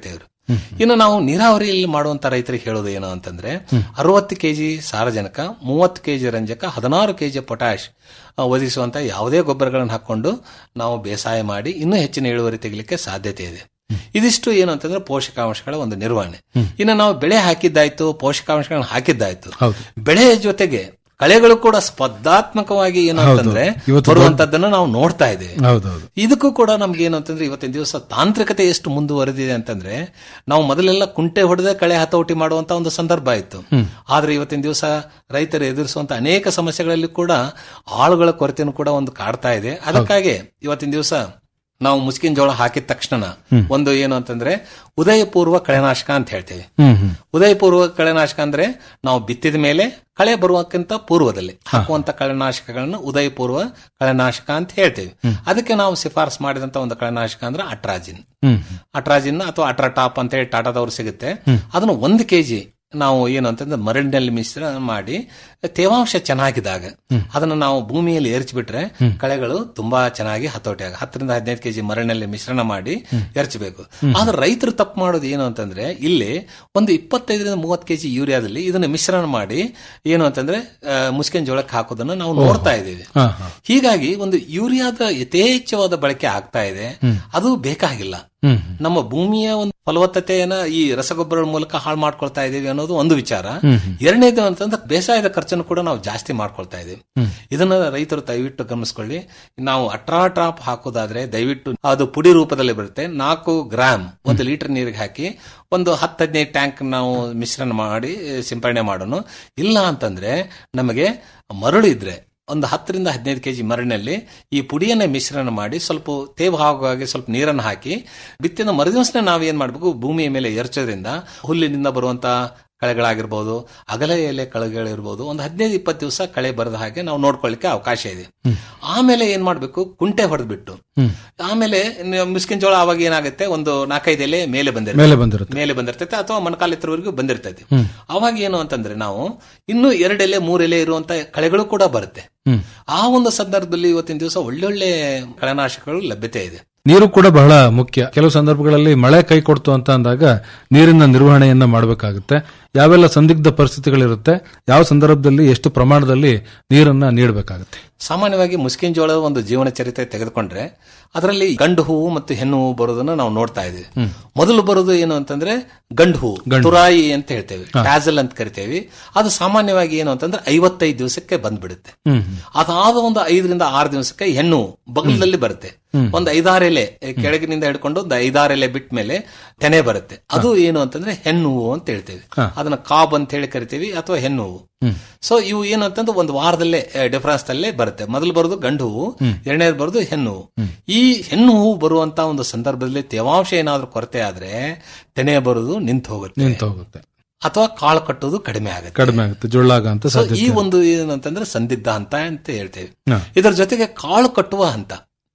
ಇನ್ನು ನಾವು ನೀರಾವರಿಯಲ್ಲಿ ಮಾಡುವಂತ ರೈತರಿಗೆ ಹೇಳೋದು ಏನು ಅಂತಂದ್ರೆ ಅರವತ್ತು ಕೆಜಿ ಸಾರಜನಕ ಮೂವತ್ತು ಕೆಜಿ ರಂಜಕ ಹದಿನಾರು ಕೆಜಿ ಪೊಟ್ಯಾಶ್ ಆ, ಒದಗಿಸುವಂತ ಯಾವುದೇ ಗೊಬ್ಬರಗಳನ್ನು ಹಾಕೊಂಡು ನಾವು ಬೇಸಾಯ ಮಾಡಿ ಇನ್ನೂ ಹೆಚ್ಚಿನ ಇಳುವರಿ ತೆಗಿಲಿಕ್ಕೆ ಸಾಧ್ಯತೆ ಇದೆ ಇದಿಷ್ಟು ಏನು ಅಂತಂದ್ರೆ ಪೋಷಕಾಂಶಗಳ ಒಂದು ನಿರ್ವಹಣೆ ಇನ್ನು ನಾವು ಬೆಳೆ ಹಾಕಿದ್ದಾಯ್ತು ಪೋಷಕಾಂಶಗಳನ್ನ ಹಾಕಿದ್ದಾಯ್ತು ಬೆಳೆಯ ಜೊತೆಗೆ ಕಳೆಗಳು ಕೂಡ ಸ್ಪರ್ಧಾತ್ಮಕವಾಗಿ ಏನು ಹೌದು. ಅಂತಂದ್ರೆ ಇವತ್ತು ಬರುವಂತದ್ದನ್ನು ನಾವು ನೋಡ್ತಾ ಇದ್ದೇವೆ ಹೌದೌದು ಇದಕ್ಕೂ ಕೂಡ ನಮ್ಗೆ ಏನು ಅಂತಂದ್ರೆ ಇವತ್ತಿನ ದಿವಸ ತಾಂತ್ರಿಕತೆ ಎಷ್ಟು ಮುಂದುವರೆದಿದೆ ಅಂತಂದ್ರೆ ನಾವು ಮೊದಲೆಲ್ಲ ಕುಂಟೆ ಹೊಡೆದ ಕಳೆ ಹತೋಟಿ ಮಾಡುವಂತ ಒಂದು ಸಂದರ್ಭ ಇತ್ತು ಆದ್ರೆ ಇವತ್ತಿನ ದಿವಸ ರೈತರು ಎದುರಿಸುವಂತ ಅನೇಕ ಸಮಸ್ಯೆಗಳಲ್ಲಿ ಕೂಡ ಆಳುಗಳ ಕೊರತೆನೂ ಕೂಡ ಒಂದು ಕಾಡ್ತಾ ಇದೆ ಅದಕ್ಕಾಗಿ ಇವತ್ತಿನ ದಿವಸ ನಾವು ಮುಸ್ಕಿನ ಜೋಳ ಹಾಕಿದ ತಕ್ಷಣ ಒಂದು ಏನು ಅಂತಂದ್ರೆ ಉದಯಪೂರ್ವ ಕಳೆನಾಶಕ ಅಂತ ಹೇಳ್ತೇವೆ ಹ್ಮ್ ಹ್ಮ್ ಉದಯಪೂರ್ವ ಕಳೆನಾಶಕ ಅಂದ್ರೆ ನಾವು ಬಿತ್ತಿದ ಮೇಲೆ ಕಳೆ ಬರುವಕ್ಕಿಂತ ಪೂರ್ವದಲ್ಲಿ ಹಾಕುವಂತ ಕಳೆನಾಶಕಗಳನ್ನ ಉದಯಪೂರ್ವ ಕಳೆನಾಶಕ ಅಂತ ಹೇಳ್ತೇವೆ ಅದಕ್ಕೆ ನಾವು ಶಿಫಾರಸ್ ಮಾಡಿದಂತ ಒಂದು ಕಳೆನಾಶಕ ಅಂದ್ರೆ ಅಟ್ರಾಜಿನ್ ಹ್ಮ್ ಅಟ್ರಾಜಿನ್ ಅಥವಾ ಅಟ್ರಾಟಾಪ್ ಅಂತ ಹೇಳಿ ಟಾಟಾದವ್ರು ಸಿಗುತ್ತೆ ಅದನ್ನು ಒಂದು ಕೆಜಿ ನಾವು ಏನು ಅಂತಂದ್ರೆ ಮರಳಿನಲ್ಲಿ ಮಿಶ್ರಣ ಮಾಡಿ ತೇವಾಂಶ ಚೆನ್ನಾಗಿದ್ದಾಗ ಅದನ್ನು ನಾವು ಭೂಮಿಯಲ್ಲಿ ಏರ್ಚಿಬಿಟ್ರೆ ಕಳೆಗಳು ತುಂಬಾ ಚೆನ್ನಾಗಿ ಹತೋಟಿ ಆಗ ಹತ್ತರಿಂದ ಹದಿನೈದು ಕೆಜಿ ಮರಳಿನಲ್ಲಿ ಮಿಶ್ರಣ ಮಾಡಿ ಎರಚಬೇಕು ಆದ್ರೆ ರೈತರು ತಪ್ಪು ಮಾಡೋದು ಏನು ಅಂತಂದ್ರೆ ಇಲ್ಲಿ ಒಂದು ಇಪ್ಪತ್ತೈದರಿಂದ ಮೂವತ್ತು ಕೆಜಿ ಯೂರಿಯಾದಲ್ಲಿ ಇದನ್ನ ಮಿಶ್ರಣ ಮಾಡಿ ಏನು ಅಂತಂದ್ರೆ ಆ, ಮುಸ್ಕಿನ ಜೋಳಕ್ಕೆ ಹಾಕೋದನ್ನ ನಾವು ನೋಡ್ತಾ ಇದ್ದೀವಿ ಹಾ, ಹಾ. ಹೀಗಾಗಿ ಒಂದು ಯೂರಿಯಾದ ಯಥೇಚ್ಛವಾದ ಬಳಕೆ ಆಗ್ತಾ ಇದೆ ಅದು ಬೇಕಾಗಿಲ್ಲ ಹ್ಮ್ ನಮ್ಮ ಭೂಮಿಯ ಒಂದು ಫಲವತ್ತತೆಯನ್ನ ಈ ರಸಗೊಬ್ಬರಗಳ ಮೂಲಕ ಹಾಳು ಮಾಡ್ಕೊಳ್ತಾ ಇದೀವಿ ಅನ್ನೋದು ಒಂದು ವಿಚಾರ ಎರಡನೇದು ಅಂತಂದ್ರೆ ಬೇಸಾಯದ ಖರ್ಚನ್ನು ಕೂಡ ನಾವು ಜಾಸ್ತಿ ಮಾಡ್ಕೊಳ್ತಾ ಇದೀವಿ ಇದನ್ನ ರೈತರು ದಯವಿಟ್ಟು ಗಮನಿಸ್ಕೊಳ್ಳಿ ನಾವು ಅಟ್ರಾ ಡ್ರಾಪ್ ಹಾಕೋದಾದ್ರೆ ದಯವಿಟ್ಟು ಅದು ಪುಡಿ ರೂಪದಲ್ಲಿ ಬರುತ್ತೆ ನಾಲ್ಕು ಗ್ರಾಮ್ ಒಂದು ಲೀಟರ್ ನೀರಿಗೆ ಹಾಕಿ ಒಂದು ಹತ್ತು ಹದಿನೈದು ಟ್ಯಾಂಕ್ ನಾವು ಮಿಶ್ರಣ ಮಾಡಿ ಸಿಂಪರಣೆ ಮಾಡೋಣ ಇಲ್ಲ ಅಂತಂದ್ರೆ ನಮಗೆ ಮರಳು ಇದ್ರೆ ಒಂದು ಹತ್ತರಿಂದ ಹದಿನೈದು ಕೆಜಿ ಮರಳಿನಲ್ಲಿ ಈ ಪುಡಿಯನ್ನ ಮಿಶ್ರಣ ಮಾಡಿ ಸ್ವಲ್ಪ ತೇವ ಆಗುವಾಗೆ ಸ್ವಲ್ಪ ನೀರನ್ನು ಹಾಕಿ ಬಿತ್ತಿದ ಮರುದಿವಸನೇ ನಾವು ಏನ್ ಮಾಡಬೇಕು ಭೂಮಿಯ ಮೇಲೆ ಎರಚೋದ್ರಿಂದ ಹುಲ್ಲಿನಿಂದ ಬರುವಂತ ಕಳೆಗಳಾಗಿರ್ಬೋದು ಅಗಲ ಎಲೆ ಕಳೆಗಳಿರ್ಬೋದು ಒಂದು ಹದಿನೈದು ಇಪ್ಪತ್ತು ದಿವಸ ಕಳೆ ಬರದ ಹಾಗೆ ನಾವು ನೋಡ್ಕೊಳ್ಳಿಕ್ಕೆ ಅವಕಾಶ ಇದೆ ಆಮೇಲೆ ಏನ್ ಮಾಡ್ಬೇಕು ಕುಂಟೆ ಹೊಡೆದ್ಬಿಟ್ಟು ಆಮೇಲೆ ನ- ಮುಸ್ಕಿನ ಜೋಳ ಅವಾಗ ಏನಾಗುತ್ತೆ ಒಂದು ನಾಲ್ಕೈದು ಎಲೆ ಮೇಲೆ ಬಂದಿರುತ್ತೆ ಮೇಲೆ ಬಂದಿರುತ್ತೆ. ಮೇಲೆ ಬಂದಿರ್ತೈತೆ ಅಥವಾ ಮೊಣಕಾಲ ಎತ್ತರವರೆಗೂ ಬಂದಿರ್ತೈತೆ ಅವಾಗ ಏನು ಅಂತಂದ್ರೆ ನಾವು ಇನ್ನು ಎರಡು ಎಲೆ ಮೂರು ಎಲೆ ಇರುವಂತ ಕಳೆಗಳು ಕೂಡ ಬರುತ್ತೆ ಹ್ಮ್. ಆ ಒಂದು ಸಂದರ್ಭದಲ್ಲಿ ಇವತ್ತಿನ ದಿವಸ ಒಳ್ಳೊಳ್ಳೆ ಕಳೆನಾಶಕಗಳು ಲಭ್ಯತೆ ಇದೆ ನೀರು ಕೂಡ ಬಹಳ ಮುಖ್ಯ ಕೆಲವು ಸಂದರ್ಭಗಳಲ್ಲಿ ಮಳೆ ಕೈ ಕೊಡ್ತು ಅಂತ ಅಂದಾಗ ನೀರಿನ ನಿರ್ವಹಣೆಯನ್ನ ಮಾಡಬೇಕಾಗುತ್ತೆ ಯಾವೆಲ್ಲ ಸಂದಿಗ್ಧ ಪರಿಸ್ಥಿತಿಗಳಿರುತ್ತೆ ಯಾವ ಸಂದರ್ಭದಲ್ಲಿ ಎಷ್ಟು ಪ್ರಮಾಣದಲ್ಲಿ ನೀರನ್ನ ನೀಡಬೇಕಾಗುತ್ತೆ ಸಾಮಾನ್ಯವಾಗಿ ಮುಸ್ಕಿನ್ ಜೋಳದ ಒಂದು ಜೀವನ ಚರಿತ್ರೆ ತೆಗೆದುಕೊಂಡ್ರೆ ಅದರಲ್ಲಿ ಗಂಡು ಹೂವು ಮತ್ತು ಹೆಣ್ಣು ಹೂವು ಬರೋದನ್ನ ನಾವು ನೋಡ್ತಾ ಇದ್ದೀವಿ ಮೊದಲು ಬರೋದು ಏನು ಅಂತಂದ್ರೆ ಗಂಡು ಹೂವು ತುರಾಯಿ ಅಂತ ಹೇಳ್ತೇವೆ ಟ್ಯಾಸಲ್ ಅಂತ ಕರಿತೇವೆ ಅದು ಸಾಮಾನ್ಯವಾಗಿ ಏನು ಅಂತಂದ್ರೆ ಐವತ್ತೈದು ದಿವಸಕ್ಕೆ ಬಂದ್ಬಿಡುತ್ತೆ ಹ್ಮ್ ಅದಾದ ಒಂದು ಐದರಿಂದ ಆರು ದಿವಸಕ್ಕೆ ಹೆಣ್ಣು ಬಗಲದಲ್ಲಿ ಬರುತ್ತೆ ಒಂದು ಐದಾರು ಎಲೆ ಕೆಳಗಿನಿಂದ ಹಿಡ್ಕೊಂಡು ಒಂದು ಐದಾರು ಎಲೆ ಬಿಟ್ಟ ಮೇಲೆ ತೆನೆ ಬರುತ್ತೆ ಅದು ಏನು ಅಂತಂದ್ರೆ ಹೆಣ್ಣು ಹೂವು ಅಂತ ಹೇಳ್ತೇವೆ ಅದನ್ನ ಕಾಬ್ ಅಂತ ಹೇಳಿ ಕರಿತೀವಿ ಅಥವಾ ಹೆಣ್ಣು ಹೂವು ಸೊ ಇವು ಏನು ಅಂತಂದ್ರೆ ಒಂದು ವಾರದಲ್ಲೇ ಡಿಫರೆನ್ಸ್ ಅಲ್ಲೇ ಬರುತ್ತೆ ಮೊದಲು ಬರೋದು ಗಂಡು ಹೂವು ಎರಡನೇದು ಬರೋದು ಹೆಣ್ಣು ಹೂವು ಈ ಹೆಣ್ಣು ಹೂವು ಬರುವಂತ ಒಂದು ಸಂದರ್ಭದಲ್ಲಿ ತೇವಾಂಶ ಏನಾದ್ರೂ ಕೊರತೆ ಆದ್ರೆ ತೆನೆ ಬರೋದು ನಿಂತು ಹೋಗುತ್ತೆ ನಿಂತು ಹೋಗುತ್ತೆ ಅಥವಾ ಕಾಳು ಕಟ್ಟೋದು ಕಡಿಮೆ ಆಗುತ್ತೆ ಕಡಿಮೆ ಆಗುತ್ತೆ ಜೊಳ್ಳಾಗ ಅಂತ ಸೊ ಈ ಸಾಧ್ಯತೆ ಒಂದು ಏನಂತಂದ್ರೆ ಸಂದಿಗ್ಧ ಹಂತ ಅಂತ ಹೇಳ್ತೇವೆ ಹಾ. ಇದರ ಜೊತೆಗೆ ಕಾಳು ಕಟ್ಟುವ ಹಂತ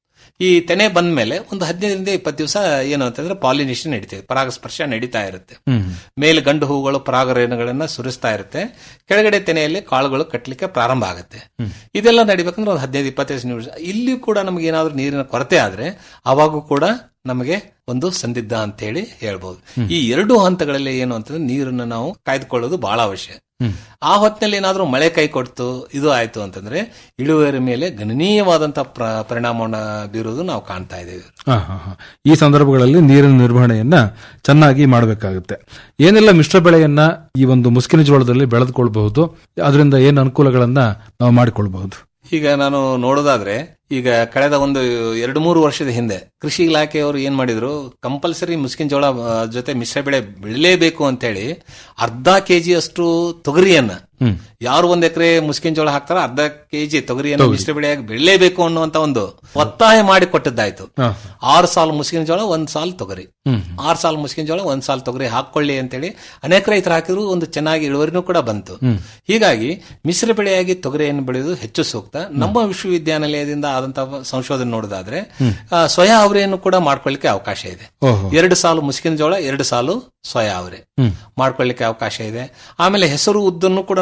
ಈ ತೆನೆ ಬಂದ ಮೇಲೆ ಒಂದು ಹದಿನೈದರಿಂದ ಇಪ್ಪತ್ತು ದಿವಸ ಏನು ಅಂತಂದ್ರೆ ಪಾಲಿನೇಷನ್ ನಡೀತದೆ ಪರಾಗಸ್ಪರ್ಶ ನಡೀತಾ ಇರುತ್ತೆ ಹ್ಮ್ ಮೇಲೆ ಗಂಡು ಹೂಗಳು ಪರಾಗರೇಣುಗಳನ್ನ ಸುರಿಸ್ತಾ ಇರುತ್ತೆ ಕೆಳಗಡೆ ತೆನೆಯಲ್ಲಿ ಕಾಳುಗಳು ಕಟ್ಟಲಿಕ್ಕೆ ಪ್ರಾರಂಭ ಆಗುತ್ತೆ ಇದೆಲ್ಲ ನಡಿಬೇಕಂದ್ರೆ ಒಂದು ಹದಿನೈದು ಇಪ್ಪತ್ತೈದು ನಿಮಿಷ ಇಲ್ಲಿ ಕೂಡ ನಮಗೆ ಏನಾದ್ರೂ ನೀರಿನ ಕೊರತೆ ಆದ್ರೆ ಅವಾಗೂ ಕೂಡ ನಮಗೆ ಒಂದು ಸಂದಿಗ್ಧ ಅಂತ ಹೇಳಿ ಹೇಳ್ಬೋದು ಈ ಎರಡು ಹಂತಗಳಲ್ಲಿ ಏನು ಅಂತಂದ್ರೆ ನೀರನ್ನು ನಾವು ಕಾಯ್ದುಕೊಳ್ಳೋದು ಬಹಳ ಅವಶ್ಯ ಆ ಹೊತ್ತಿನಲ್ಲಿ ಏನಾದ್ರೂ ಮಳೆ ಕೈ ಕೊಡ್ತು ಇದು ಆಯ್ತು ಅಂತಂದ್ರೆ ಇಳುವರಿ ಮೇಲೆ ಗಣನೀಯವಾದಂತಹ ಪ್ರ- ಪರಿಣಾಮವನ್ನ ಬೀರೋದು ನಾವು ಕಾಣ್ತಾ ಇದ್ದೇವೆ ಹಾ, ಹಾ, ಹಾ. ಈ ಸಂದರ್ಭಗಳಲ್ಲಿ ನೀರಿನ ನಿರ್ವಹಣೆಯನ್ನ ಚೆನ್ನಾಗಿ ಮಾಡಬೇಕಾಗುತ್ತೆ ಏನೆಲ್ಲ ಮಿಶ್ರ ಬೆಳೆಯನ್ನ ಈ ಒಂದು ಮುಸ್ಕಿನ ಜೋಳದಲ್ಲಿ ಬೆಳೆದುಕೊಳ್ಬಹುದು ಅದರಿಂದ ಏನು ಅನುಕೂಲಗಳನ್ನ ನಾವು ಮಾಡಿಕೊಳ್ಬಹುದು ಈಗ ನಾನು ನೋಡೋದಾದ್ರೆ ಈಗ ಕಳೆದ ಒಂದು ಎರಡು ಮೂರು ವರ್ಷದ ಹಿಂದೆ ಕೃಷಿ ಇಲಾಖೆಯವರು ಏನ್ ಮಾಡಿದ್ರು ಕಂಪಲ್ಸರಿ ಮುಸ್ಕಿನ ಜೋಳ ಆ, ಜೊತೆ ಮಿಶ್ರ ಬೆಳೆ ಬೆಳಿಲೇಬೇಕು ಅಂತ ಹೇಳಿ ಅರ್ಧ ಕೆಜಿ ಅಷ್ಟು ತೊಗರಿಯನ್ನ ಯಾರು ಒಂದ್ ಎಕರೆ ಮುಸ್ಕಿನ ಜೋಳ ಹಾಕ್ತಾರ ಅರ್ಧ ಕೆಜಿ ತೊಗರಿಯನ್ನು ಮಿಶ್ರ ಬೆಳೆಯಾಗಿ ಬೆಳಿಲೇಬೇಕು ಅನ್ನುವಂತ ಒಂದು ಒತ್ತಾಯ ಮಾಡಿ ಕೊಟ್ಟಿದ್ದಾಯ್ತು ಹಾ. ಆರು ಸಾಲು ಮುಸ್ಕಿನ ಜೋಳ ಒಂದ್ ಸಾಲ್ ತೊಗರಿ ಹ್ಮ್. ಆರು ಸಾಲು ಮುಸ್ಕಿನ ಜೋಳ ಒಂದ್ ಸಾಲ್ ತೊಗರಿ ಹಾಕೊಳ್ಳಿ ಅಂತೇಳಿ ಅನೇಕ ರೈತರು ಹಾಕಿದ್ರು ಒಂದು ಚೆನ್ನಾಗಿ ಇಳುವರಿನೂ ಕೂಡ ಬಂತು ಹೀಗಾಗಿ ಮಿಶ್ರ ಬೆಳೆಯಾಗಿ ತೊಗರಿಯನ್ನು ಬೆಳೆಯುವುದು ಹೆಚ್ಚು ಸೂಕ್ತ ನಮ್ಮ ವಿಶ್ವವಿದ್ಯಾನಿಲಯದಿಂದ ಆದಂತಹ ಸಂಶೋಧನೆ ನೋಡೋದಾದ್ರೆ ಆ, ಸ್ವಯಂ ಅವರೆಯನ್ನು ಕೂಡ ಮಾಡ್ಕೊಳ್ಳಿಕ್ಕೆ ಅವಕಾಶ ಇದೆ ಓಹೋ. ಎರಡು ಸಾಲು ಮುಸ್ಕಿನ ಜೋಳ ಎರಡು ಸಾಲು ಸ್ವಯಂ ಅವರೆ ಹ್ಮ್. ಮಾಡ್ಕೊಳ್ಳಿಕ್ಕೆ ಅವಕಾಶ ಇದೆ ಆಮೇಲೆ ಹೆಸರು ಉದ್ದನ್ನು ಕೂಡ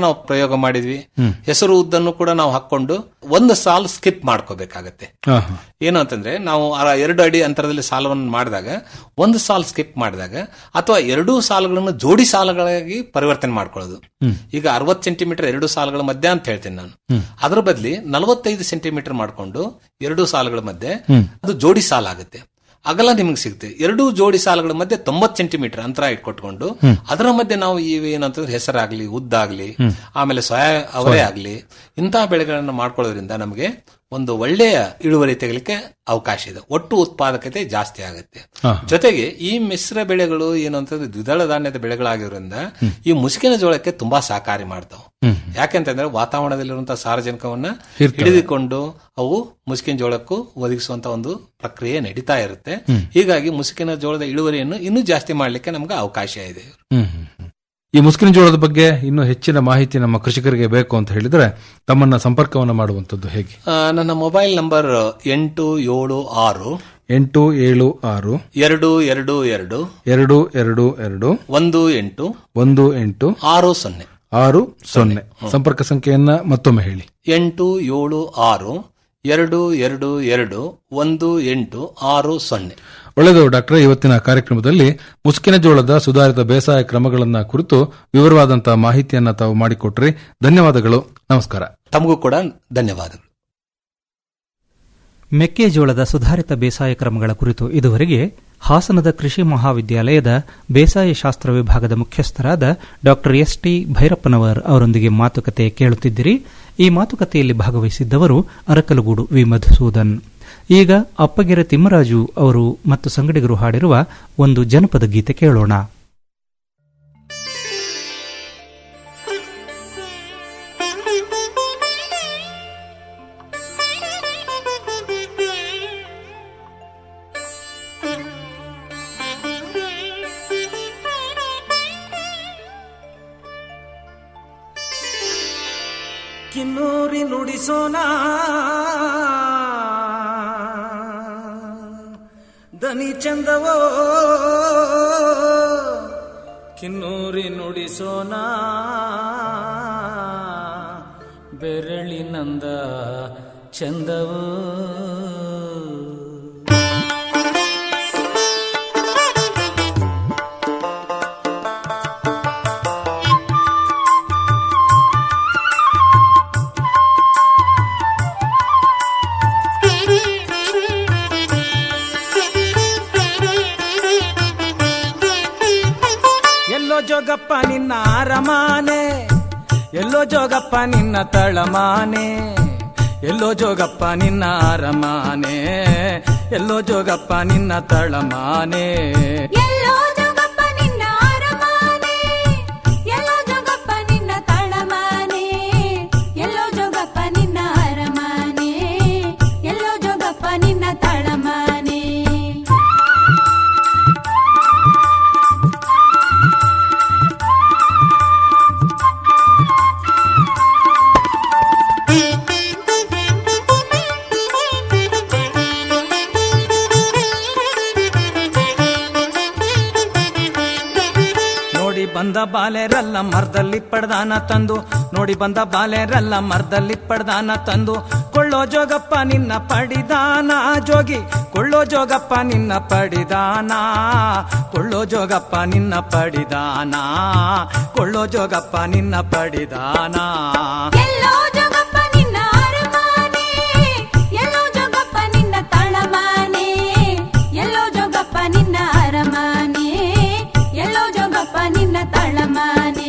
ನಾವು ಪ್ರಯೋಗ ಮಾಡಿದ್ವಿ ಹ್ಮ್. ಹೆಸರು ಉದ್ದನ್ನು ಕೂಡ ನಾವು ಹಾಕೊಂಡು ಒಂದು ಸಾಲು ಸ್ಕಿಪ್ ಮಾಡ್ಕೋಬೇಕಾಗತ್ತೆ ಹಾ, ಹಾ. ಏನು ಅಂತಂದ್ರೆ ನಾವು ಆ ಎರಡು ಅಡಿ ಅಂತರದಲ್ಲಿ ಸಾಲವನ್ನು ಮಾಡಿದಾಗ ಒಂದು ಸಾಲು ಸ್ಕಿಪ್ ಮಾಡಿದಾಗ ಅಥವಾ ಎರಡೂ ಸಾಲುಗಳನ್ನು ಜೋಡಿ ಸಾಲುಗಳಾಗಿ ಪರಿವರ್ತನೆ ಮಾಡ್ಕೊಳ್ಳೋದು ಹ್ಮ್. ಈಗ ಅರವತ್ತು ಸೆಂಟಿಮೀಟರ್ ಎರಡು ಸಾಲುಗಳ ಮಧ್ಯೆ ಅಂತ ಹೇಳ್ತೀನಿ ನಾನು ಹ್ಮ್. ಅದರ ಬದಲಿ ನಲವತ್ತೈದು ಸೆಂಟಿಮೀಟರ್ ಮಾಡ್ಕೊಂಡು ಎರಡು ಸಾಲುಗಳ ಮಧ್ಯೆ ಹ್ಮ್. ಅದು ಜೋಡಿ ಸಾಲ ಆಗುತ್ತೆ ಅಗಲ ನಿಮಗೆ ಸಿಗುತ್ತೆ ಎರಡೂ ಜೋಡಿ ಸಾಲುಗಳ ಮಧ್ಯೆ ತೊಂಬತ್ತು ಸೆಂಟಿಮೀಟರ್ ಅಂತರ ಇಟ್ಕೊಟ್ಕೊಂಡು ಹ್ಮ್. ಅದರ ಮಧ್ಯೆ ನಾವು ಇವು ಏನಂತಂದ್ರೆ ಹೆಸರಾಗ್ಲಿ ಉದ್ದಾಗ್ಲಿ ಹ್ಮ್. ಆಮೇಲೆ ಸೊಯ ಅವರೇ ಸೋಯಾ. ಆಗ್ಲಿ ಇಂತಹ ಬೆಳೆಗಳನ್ನು ಮಾಡ್ಕೊಳ್ಳೋದ್ರಿಂದ ನಮಗೆ ಒಂದು ಒಳ್ಳೆಯ ಇಳುವರಿ ತೆಗಲಿಕ್ಕೆ ಅವಕಾಶ ಇದೆ ಒಟ್ಟು ಉತ್ಪಾದಕತೆ ಜಾಸ್ತಿ ಆಗುತ್ತೆ ಹಾ. ಜೊತೆಗೆ ಈ ಮಿಶ್ರ ಬೆಳೆಗಳು ಏನು ಅಂತಂದ್ರೆ ದ್ವಿದಳ ಧಾನ್ಯದ ಬೆಳೆಗಳಾಗಿರೋದ್ರಿಂದ ಈ ಮುಸುಕಿನ ಜೋಳಕ್ಕೆ ತುಂಬಾ ಸಹಕಾರಿ ಮಾಡ್ತಾವೆ ಹ್ಮ್. ಯಾಕೆಂತಂದ್ರೆ ವಾತಾವರಣದಲ್ಲಿರುವಂತಹ ಸಾರಜನಕವನ್ನ ಹೀರ್ತವೆ. ಹಿಡಿದುಕೊಂಡು ಅವು ಮುಸುಕಿನ ಜೋಳಕ್ಕೂ ಒದಗಿಸುವಂತ ಒಂದು ಪ್ರಕ್ರಿಯೆ ನಡೀತಾ ಇರುತ್ತೆ ಹ್ಮ್. ಹೀಗಾಗಿ ಮುಸುಕಿನ ಜೋಳದ ಇಳುವರಿಯನ್ನು ಇನ್ನೂ ಜಾಸ್ತಿ ಮಾಡ್ಲಿಕ್ಕೆ ನಮ್ಗೆ ಅವಕಾಶ ಇದೆ ಹ್ಮ್, ಹ್ಮ್, ಹ್ಮ್. ಈ ಮುಸ್ಕಿನ ಜೋಳದ ಬಗ್ಗೆ ಇನ್ನೂ ಹೆಚ್ಚಿನ ಮಾಹಿತಿ ನಮ್ಮ ಕೃಷಿಕರಿಗೆ ಬೇಕು ಅಂತ ಹೇಳಿದ್ರೆ ತಮ್ಮನ್ನ ಸಂಪರ್ಕವನ್ನು ಮಾಡುವಂತದ್ದು ಹೇಗೆ ಆ, ನನ್ನ ಮೊಬೈಲ್ ನಂಬರ್ ಎಂಟು ಏಳು ಆರು ಎಂಟು ಏಳು ಆರು ಎರಡು ಎರಡು ಎರಡು ಎರಡು ಎರಡು ಎರಡು ಒಂದು ಎಂಟು ಒಂದು ಎಂಟು ಆರು ಸೊನ್ನೆ ಆರು ಸೊನ್ನೆ ಸಂಪರ್ಕ ಸಂಖ್ಯೆಯನ್ನ ಮತ್ತೊಮ್ಮೆ ಹೇಳಿ ಎಂಟು ಏಳು ಆರು ಎರಡು ಎರಡು ಎರಡು ಒಂದು ಎಂಟು ಆರು ಸೊನ್ನೆ ಒಳ್ಳೆಯದು ಡಾಕ್ಟರ್ ಇವತ್ತಿನ ಕಾರ್ಯಕ್ರಮದಲ್ಲಿ ಮುಸ್ಕಿನ ಜೋಳದ ಸುಧಾರಿತ ಬೇಸಾಯ ಕ್ರಮಗಳನ್ನ ಕುರಿತು ವಿವರವಾದಂತಹ ಮಾಹಿತಿಯನ್ನ ತಾವು ಮಾಡಿಕೊಟ್ರಿ ಧನ್ಯವಾದಗಳು ನಮಸ್ಕಾರ ತಮಗೂ ಕೂಡ ಧನ್ಯವಾದಗಳು ಮೆಕ್ಕೆಜೋಳದ ಸುಧಾರಿತ ಬೇಸಾಯ ಕ್ರಮಗಳ ಕುರಿತು ಇದುವರೆಗೆ ಹಾಸನದ ಕೃಷಿ ಮಹಾವಿದ್ಯಾಲಯದ ಬೇಸಾಯ ಶಾಸ್ತ್ರ ವಿಭಾಗದ ಮುಖ್ಯಸ್ಥರಾದ ಡಾ ಎಸ್ ಟಿ ಭೈರಪ್ಪನವರ್ ಅವರೊಂದಿಗೆ ಮಾತುಕತೆ ಕೇಳುತ್ತಿದ್ದಿರಿ ಈ ಮಾತುಕತೆಯಲ್ಲಿ ಭಾಗವಹಿಸಿದ್ದವರು ಅರಕಲಗೂಡು ವಿ ಮಧುಸೂದನ್ ಈಗ ಅಪ್ಪಗೆರೆ ತಿಮ್ಮರಾಜು ಅವರು ಮತ್ತು ಸಂಗಡಿಗರು ಹಾಡಿರುವ ಒಂದು ಜನಪದ ಗೀತೆ ಕೇಳೋಣ ಕಿನ್ನೂರಿ ನುಡಿಸೋಣ ದನಿ ಚಂದವೋ ಕಿನ್ನೂರಿ ನುಡಿಸೋಣ ಬೆರಳಿನಂದ ಚಂದವೋ ಎಲ್ಲೋ ಜೋಗಪ್ಪ ನಿನ್ನ ಅರಮಾನೆ ಎಲ್ಲೋ ಜೋಗಪ್ಪ ನಿನ್ನ ತಳಮಾನೆ ಎಲ್ಲೋ ಜೋಗಪ್ಪ ನಿನ್ನ ಅರಮಾನೆ ಎಲ್ಲೋ ಜೋಗಪ್ಪ ನಿನ್ನ ತಳಮಾನೆ ಎಲ್ಲೋ ಜೋಗಪ್ಪ ನಿನ್ನ ಅರಮಾನೆ ಎಲ್ಲೋ ಜೋಗಪ್ಪ ನಿನ್ನ ತಳಮಾನೆ ಎಲ್ಲೋ ಜೋಗಪ್ಪ ನಿನ್ನ ಅರಮಾನೆ ಎಲ್ಲೋ ಜೋಗಪ್ಪ ನಿನ್ನ ತಳಮಾನೆ ನೋಡಿ ಬಂದ ಬಾಲೆರಲ್ಲ ಮರದಲ್ಲಿ ಪಡ್ದಾನ ತಂದು ನೋಡಿ ಬಂದ ಬಾಲೆರಲ್ಲ ಮರದಲ್ಲಿ ಪಡ್ದಾನ ತಂದು ಕೊಳ್ಳೋ ಜೋಗಪ್ಪ ನಿನ್ನ ಪಡಿದಾನ ಜೋಗಿ ಕೊಳ್ಳೋ ಜೋಗಪ್ಪ ನಿನ್ನ ಪಡಿದಾನ ಕೊಳ್ಳೋ ಜೋಗಪ್ಪ ನಿನ್ನ ಪಡಿದಾನ ಕೊಳ್ಳೋ ಜೋಗಪ್ಪ ನಿನ್ನ ಪಡಿದಾನ ಎಲ್ಲೋ ಜೋಗಪ್ಪ ನಿನ್ನ ಅರಮಾನೆ ಎಲ್ಲೋ ಜೋಗಪ್ಪ ನಿನ್ನ ತಳಮಾನೆ ಎಲ್ಲೋ ಜೋಗಪ್ಪ ನಿನ್ನ ಅರಮಾನೆ ಎಲ್ಲೋ ಜೋಗಪ್ಪ ನಿನ್ನ ತಳಮಾನೆ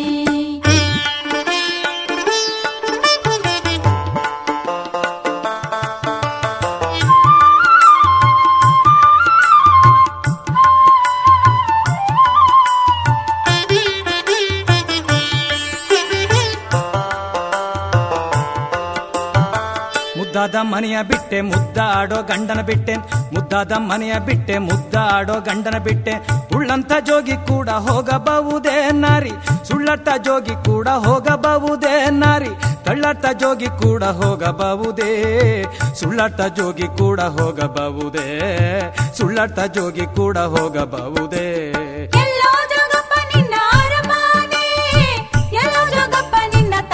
ಮುದ್ದಾದ ಮನೆಯ ಬಿಟ್ಟೆ ಮುದ್ದಾಡೋ ಗಂಡನ ಬಿಟ್ಟೆ ಮುದ್ದಾದ ಮನೆಯ ಬಿಟ್ಟೆ ಮುದ್ದಾಡೋ ಗಂಡನ ಬಿಟ್ಟೆ ಉಳ್ಳಂತ ಜೋಗಿ ಕೂಡ ಹೋಗಬಹುದೇ ನಾರಿ ಸುಳ್ಳಟ್ಟ ಜೋಗಿ ಕೂಡ ಹೋಗಬಹುದೇ ನಾರಿ ಕಳ್ಳಟ್ಟ ಜೋಗಿ ಕೂಡ ಹೋಗಬಹುದೇ ಸುಳ್ಳಟ್ಟ ಜೋಗಿ ಕೂಡ ಹೋಗಬಹುದೇ ಸುಳ್ಳಟ್ಟ ಜೋಗಿ ಕೂಡ ಹೋಗಬಹುದೇ ಎಲ್ಲೋ ಜೋಗಪ್ಪ ನಿನ್ನ ಅರಮಾನೆ ಎಲ್ಲೋ ಜೋಗಪ್ಪ ನಿನ್ನ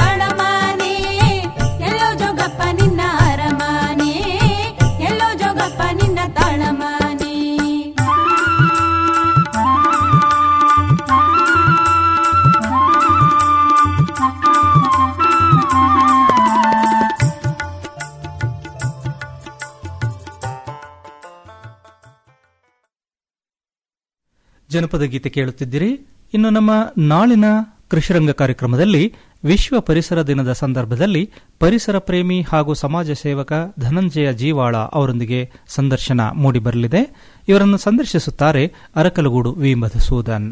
ಜನಪದ ಗೀತೆ ಕೇಳುತ್ತಿದ್ದೀರಿ ಇನ್ನು ನಮ್ಮ ನಾಳಿನ ಕೃಷಿರಂಗ ಕಾರ್ಯಕ್ರಮದಲ್ಲಿ ವಿಶ್ವ ಪರಿಸರ ದಿನದ ಸಂದರ್ಭದಲ್ಲಿ ಪರಿಸರ ಪ್ರೇಮಿ ಹಾಗೂ ಸಮಾಜ ಸೇವಕ ಧನಂಜಯ ಜೀವಾಳ ಅವರೊಂದಿಗೆ ಸಂದರ್ಶನ ಮೂಡಿಬರಲಿದೆ ಇವರನ್ನು ಸಂದರ್ಶಿಸುತ್ತಾರೆ ಅರಕಲಗೂಡು ವಿ ಮಧುಸೂದನ್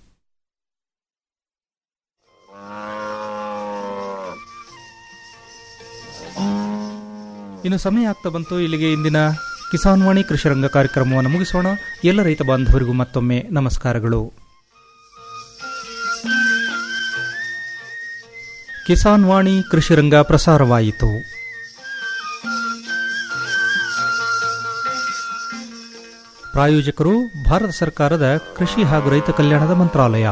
ಇನ್ನು ಸಮಯ ಆಗ್ತಾ ಬಂತು ಇಲ್ಲಿಗೆ ಇಂದಿನ ಕಿಸಾನ್ ವಾಣಿ ಕೃಷಿರಂಗ ಕಾರ್ಯಕ್ರಮವನ್ನು ಮುಗಿಸೋಣ ಎಲ್ಲ ರೈತ ಬಾಂಧವರಿಗೂ ಮತ್ತೊಮ್ಮೆ ನಮಸ್ಕಾರಗಳು ಕಿಸಾನ್ ವಾಣಿ ಕೃಷಿರಂಗ ಪ್ರಸಾರವಾಯಿತು ಪ್ರಾಯೋಜಕರು ಭಾರತ ಸರ್ಕಾರದ ಕೃಷಿ ಹಾಗೂ ರೈತ ಕಲ್ಯಾಣದ ಮಂತ್ರಾಲಯ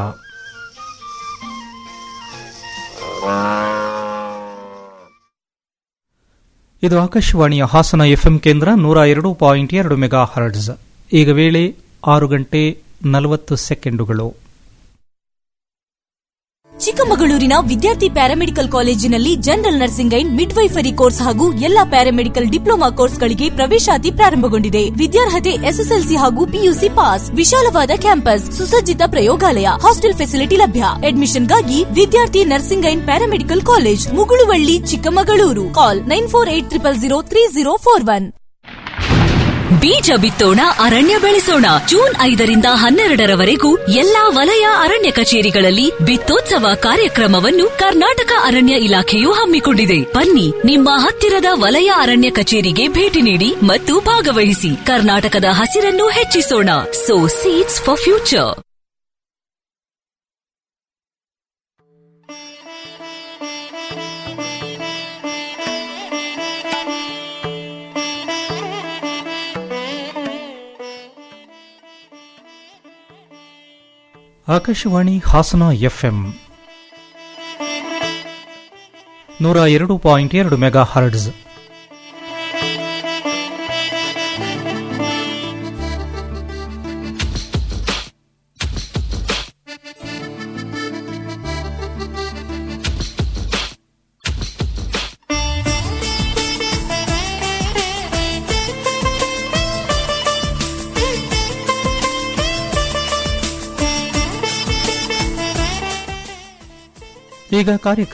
ಇದು ಆಕಾಶವಾಣಿಯ ಹಾಸನ ಎಫ್ಎಂ ಕೇಂದ್ರ ನೂರ ಎರಡು ಪಾಯಿಂಟ್ ಎರಡು ಮೆಗಾ ಹರ್ಡ್ಸ್ ಈಗ ವೇಳೆ ಆರು ಗಂಟೆ ನಲವತ್ತು ಸೆಕೆಂಡುಗಳು ಚಿಕ್ಕಮಗಳೂರಿನ ವಿದ್ಯಾರ್ಥಿ ಪ್ಯಾರಾಮೆಡಿಕಲ್ ಕಾಲೇಜಿನಲ್ಲಿ general nursing and midwifery course ಹಾಗೂ ಎಲ್ಲಾ ಪ್ಯಾರಾಮೆಡಿಕಲ್ ಡಿಪ್ಲೊಮಾ ಕೋರ್ಸ್ಗಳಿಗೆ ಪ್ರವೇಶಾತಿ ಪ್ರಾರಂಭಗೊಂಡಿದೆ ವಿದ್ಯಾರ್ಹತೆ ಎಸ್ಎಸ್ಎಲ್ಸಿ ಹಾಗೂ ಪಿಯುಸಿ ಪಾಸ್ ವಿಶಾಲವಾದ ಕ್ಯಾಂಪಸ್ ಸುಸಜ್ಜಿತ ಪ್ರಯೋಗಾಲಯ ಹಾಸ್ಟೆಲ್ ಫೆಸಿಲಿಟಿ ಲಭ್ಯ ಅಡ್ಮಿಷನ್ಗಾಗಿ Vidyarthi nursing and paramedical college Muguluvalli Chikkamagaluru call nine four eight triple zero three zero four one ಬೀಜ ಬಿತ್ತೋಣ ಅರಣ್ಯ ಬೆಳೆಸೋಣ ಜೂನ್ ಐದರಿಂದ ಹನ್ನೆರಡರವರೆಗೂ ಎಲ್ಲಾ ವಲಯ ಅರಣ್ಯ ಕಚೇರಿಗಳಲ್ಲಿ ಬಿತ್ತೋತ್ಸವ ಕಾರ್ಯಕ್ರಮವನ್ನು ಕರ್ನಾಟಕ ಅರಣ್ಯ ಇಲಾಖೆಯು ಹಮ್ಮಿಕೊಂಡಿದೆ ಬನ್ನಿ ನಿಮ್ಮ ಹತ್ತಿರದ ವಲಯ ಅರಣ್ಯ ಕಚೇರಿಗೆ ಭೇಟಿ ನೀಡಿ ಮತ್ತು ಭಾಗವಹಿಸಿ ಕರ್ನಾಟಕದ ಹಸಿರನ್ನು ಹೆಚ್ಚಿಸೋಣ so seeds for future Akashvani Hassan FM ನೂರ ಎರಡು ಪಾಯಿಂಟ್ ಎರಡು ಮೆಗಾ ಹರ್ಡ್ಸ್ ಈಗ ಕಾರ್ಯಕ್ರಮ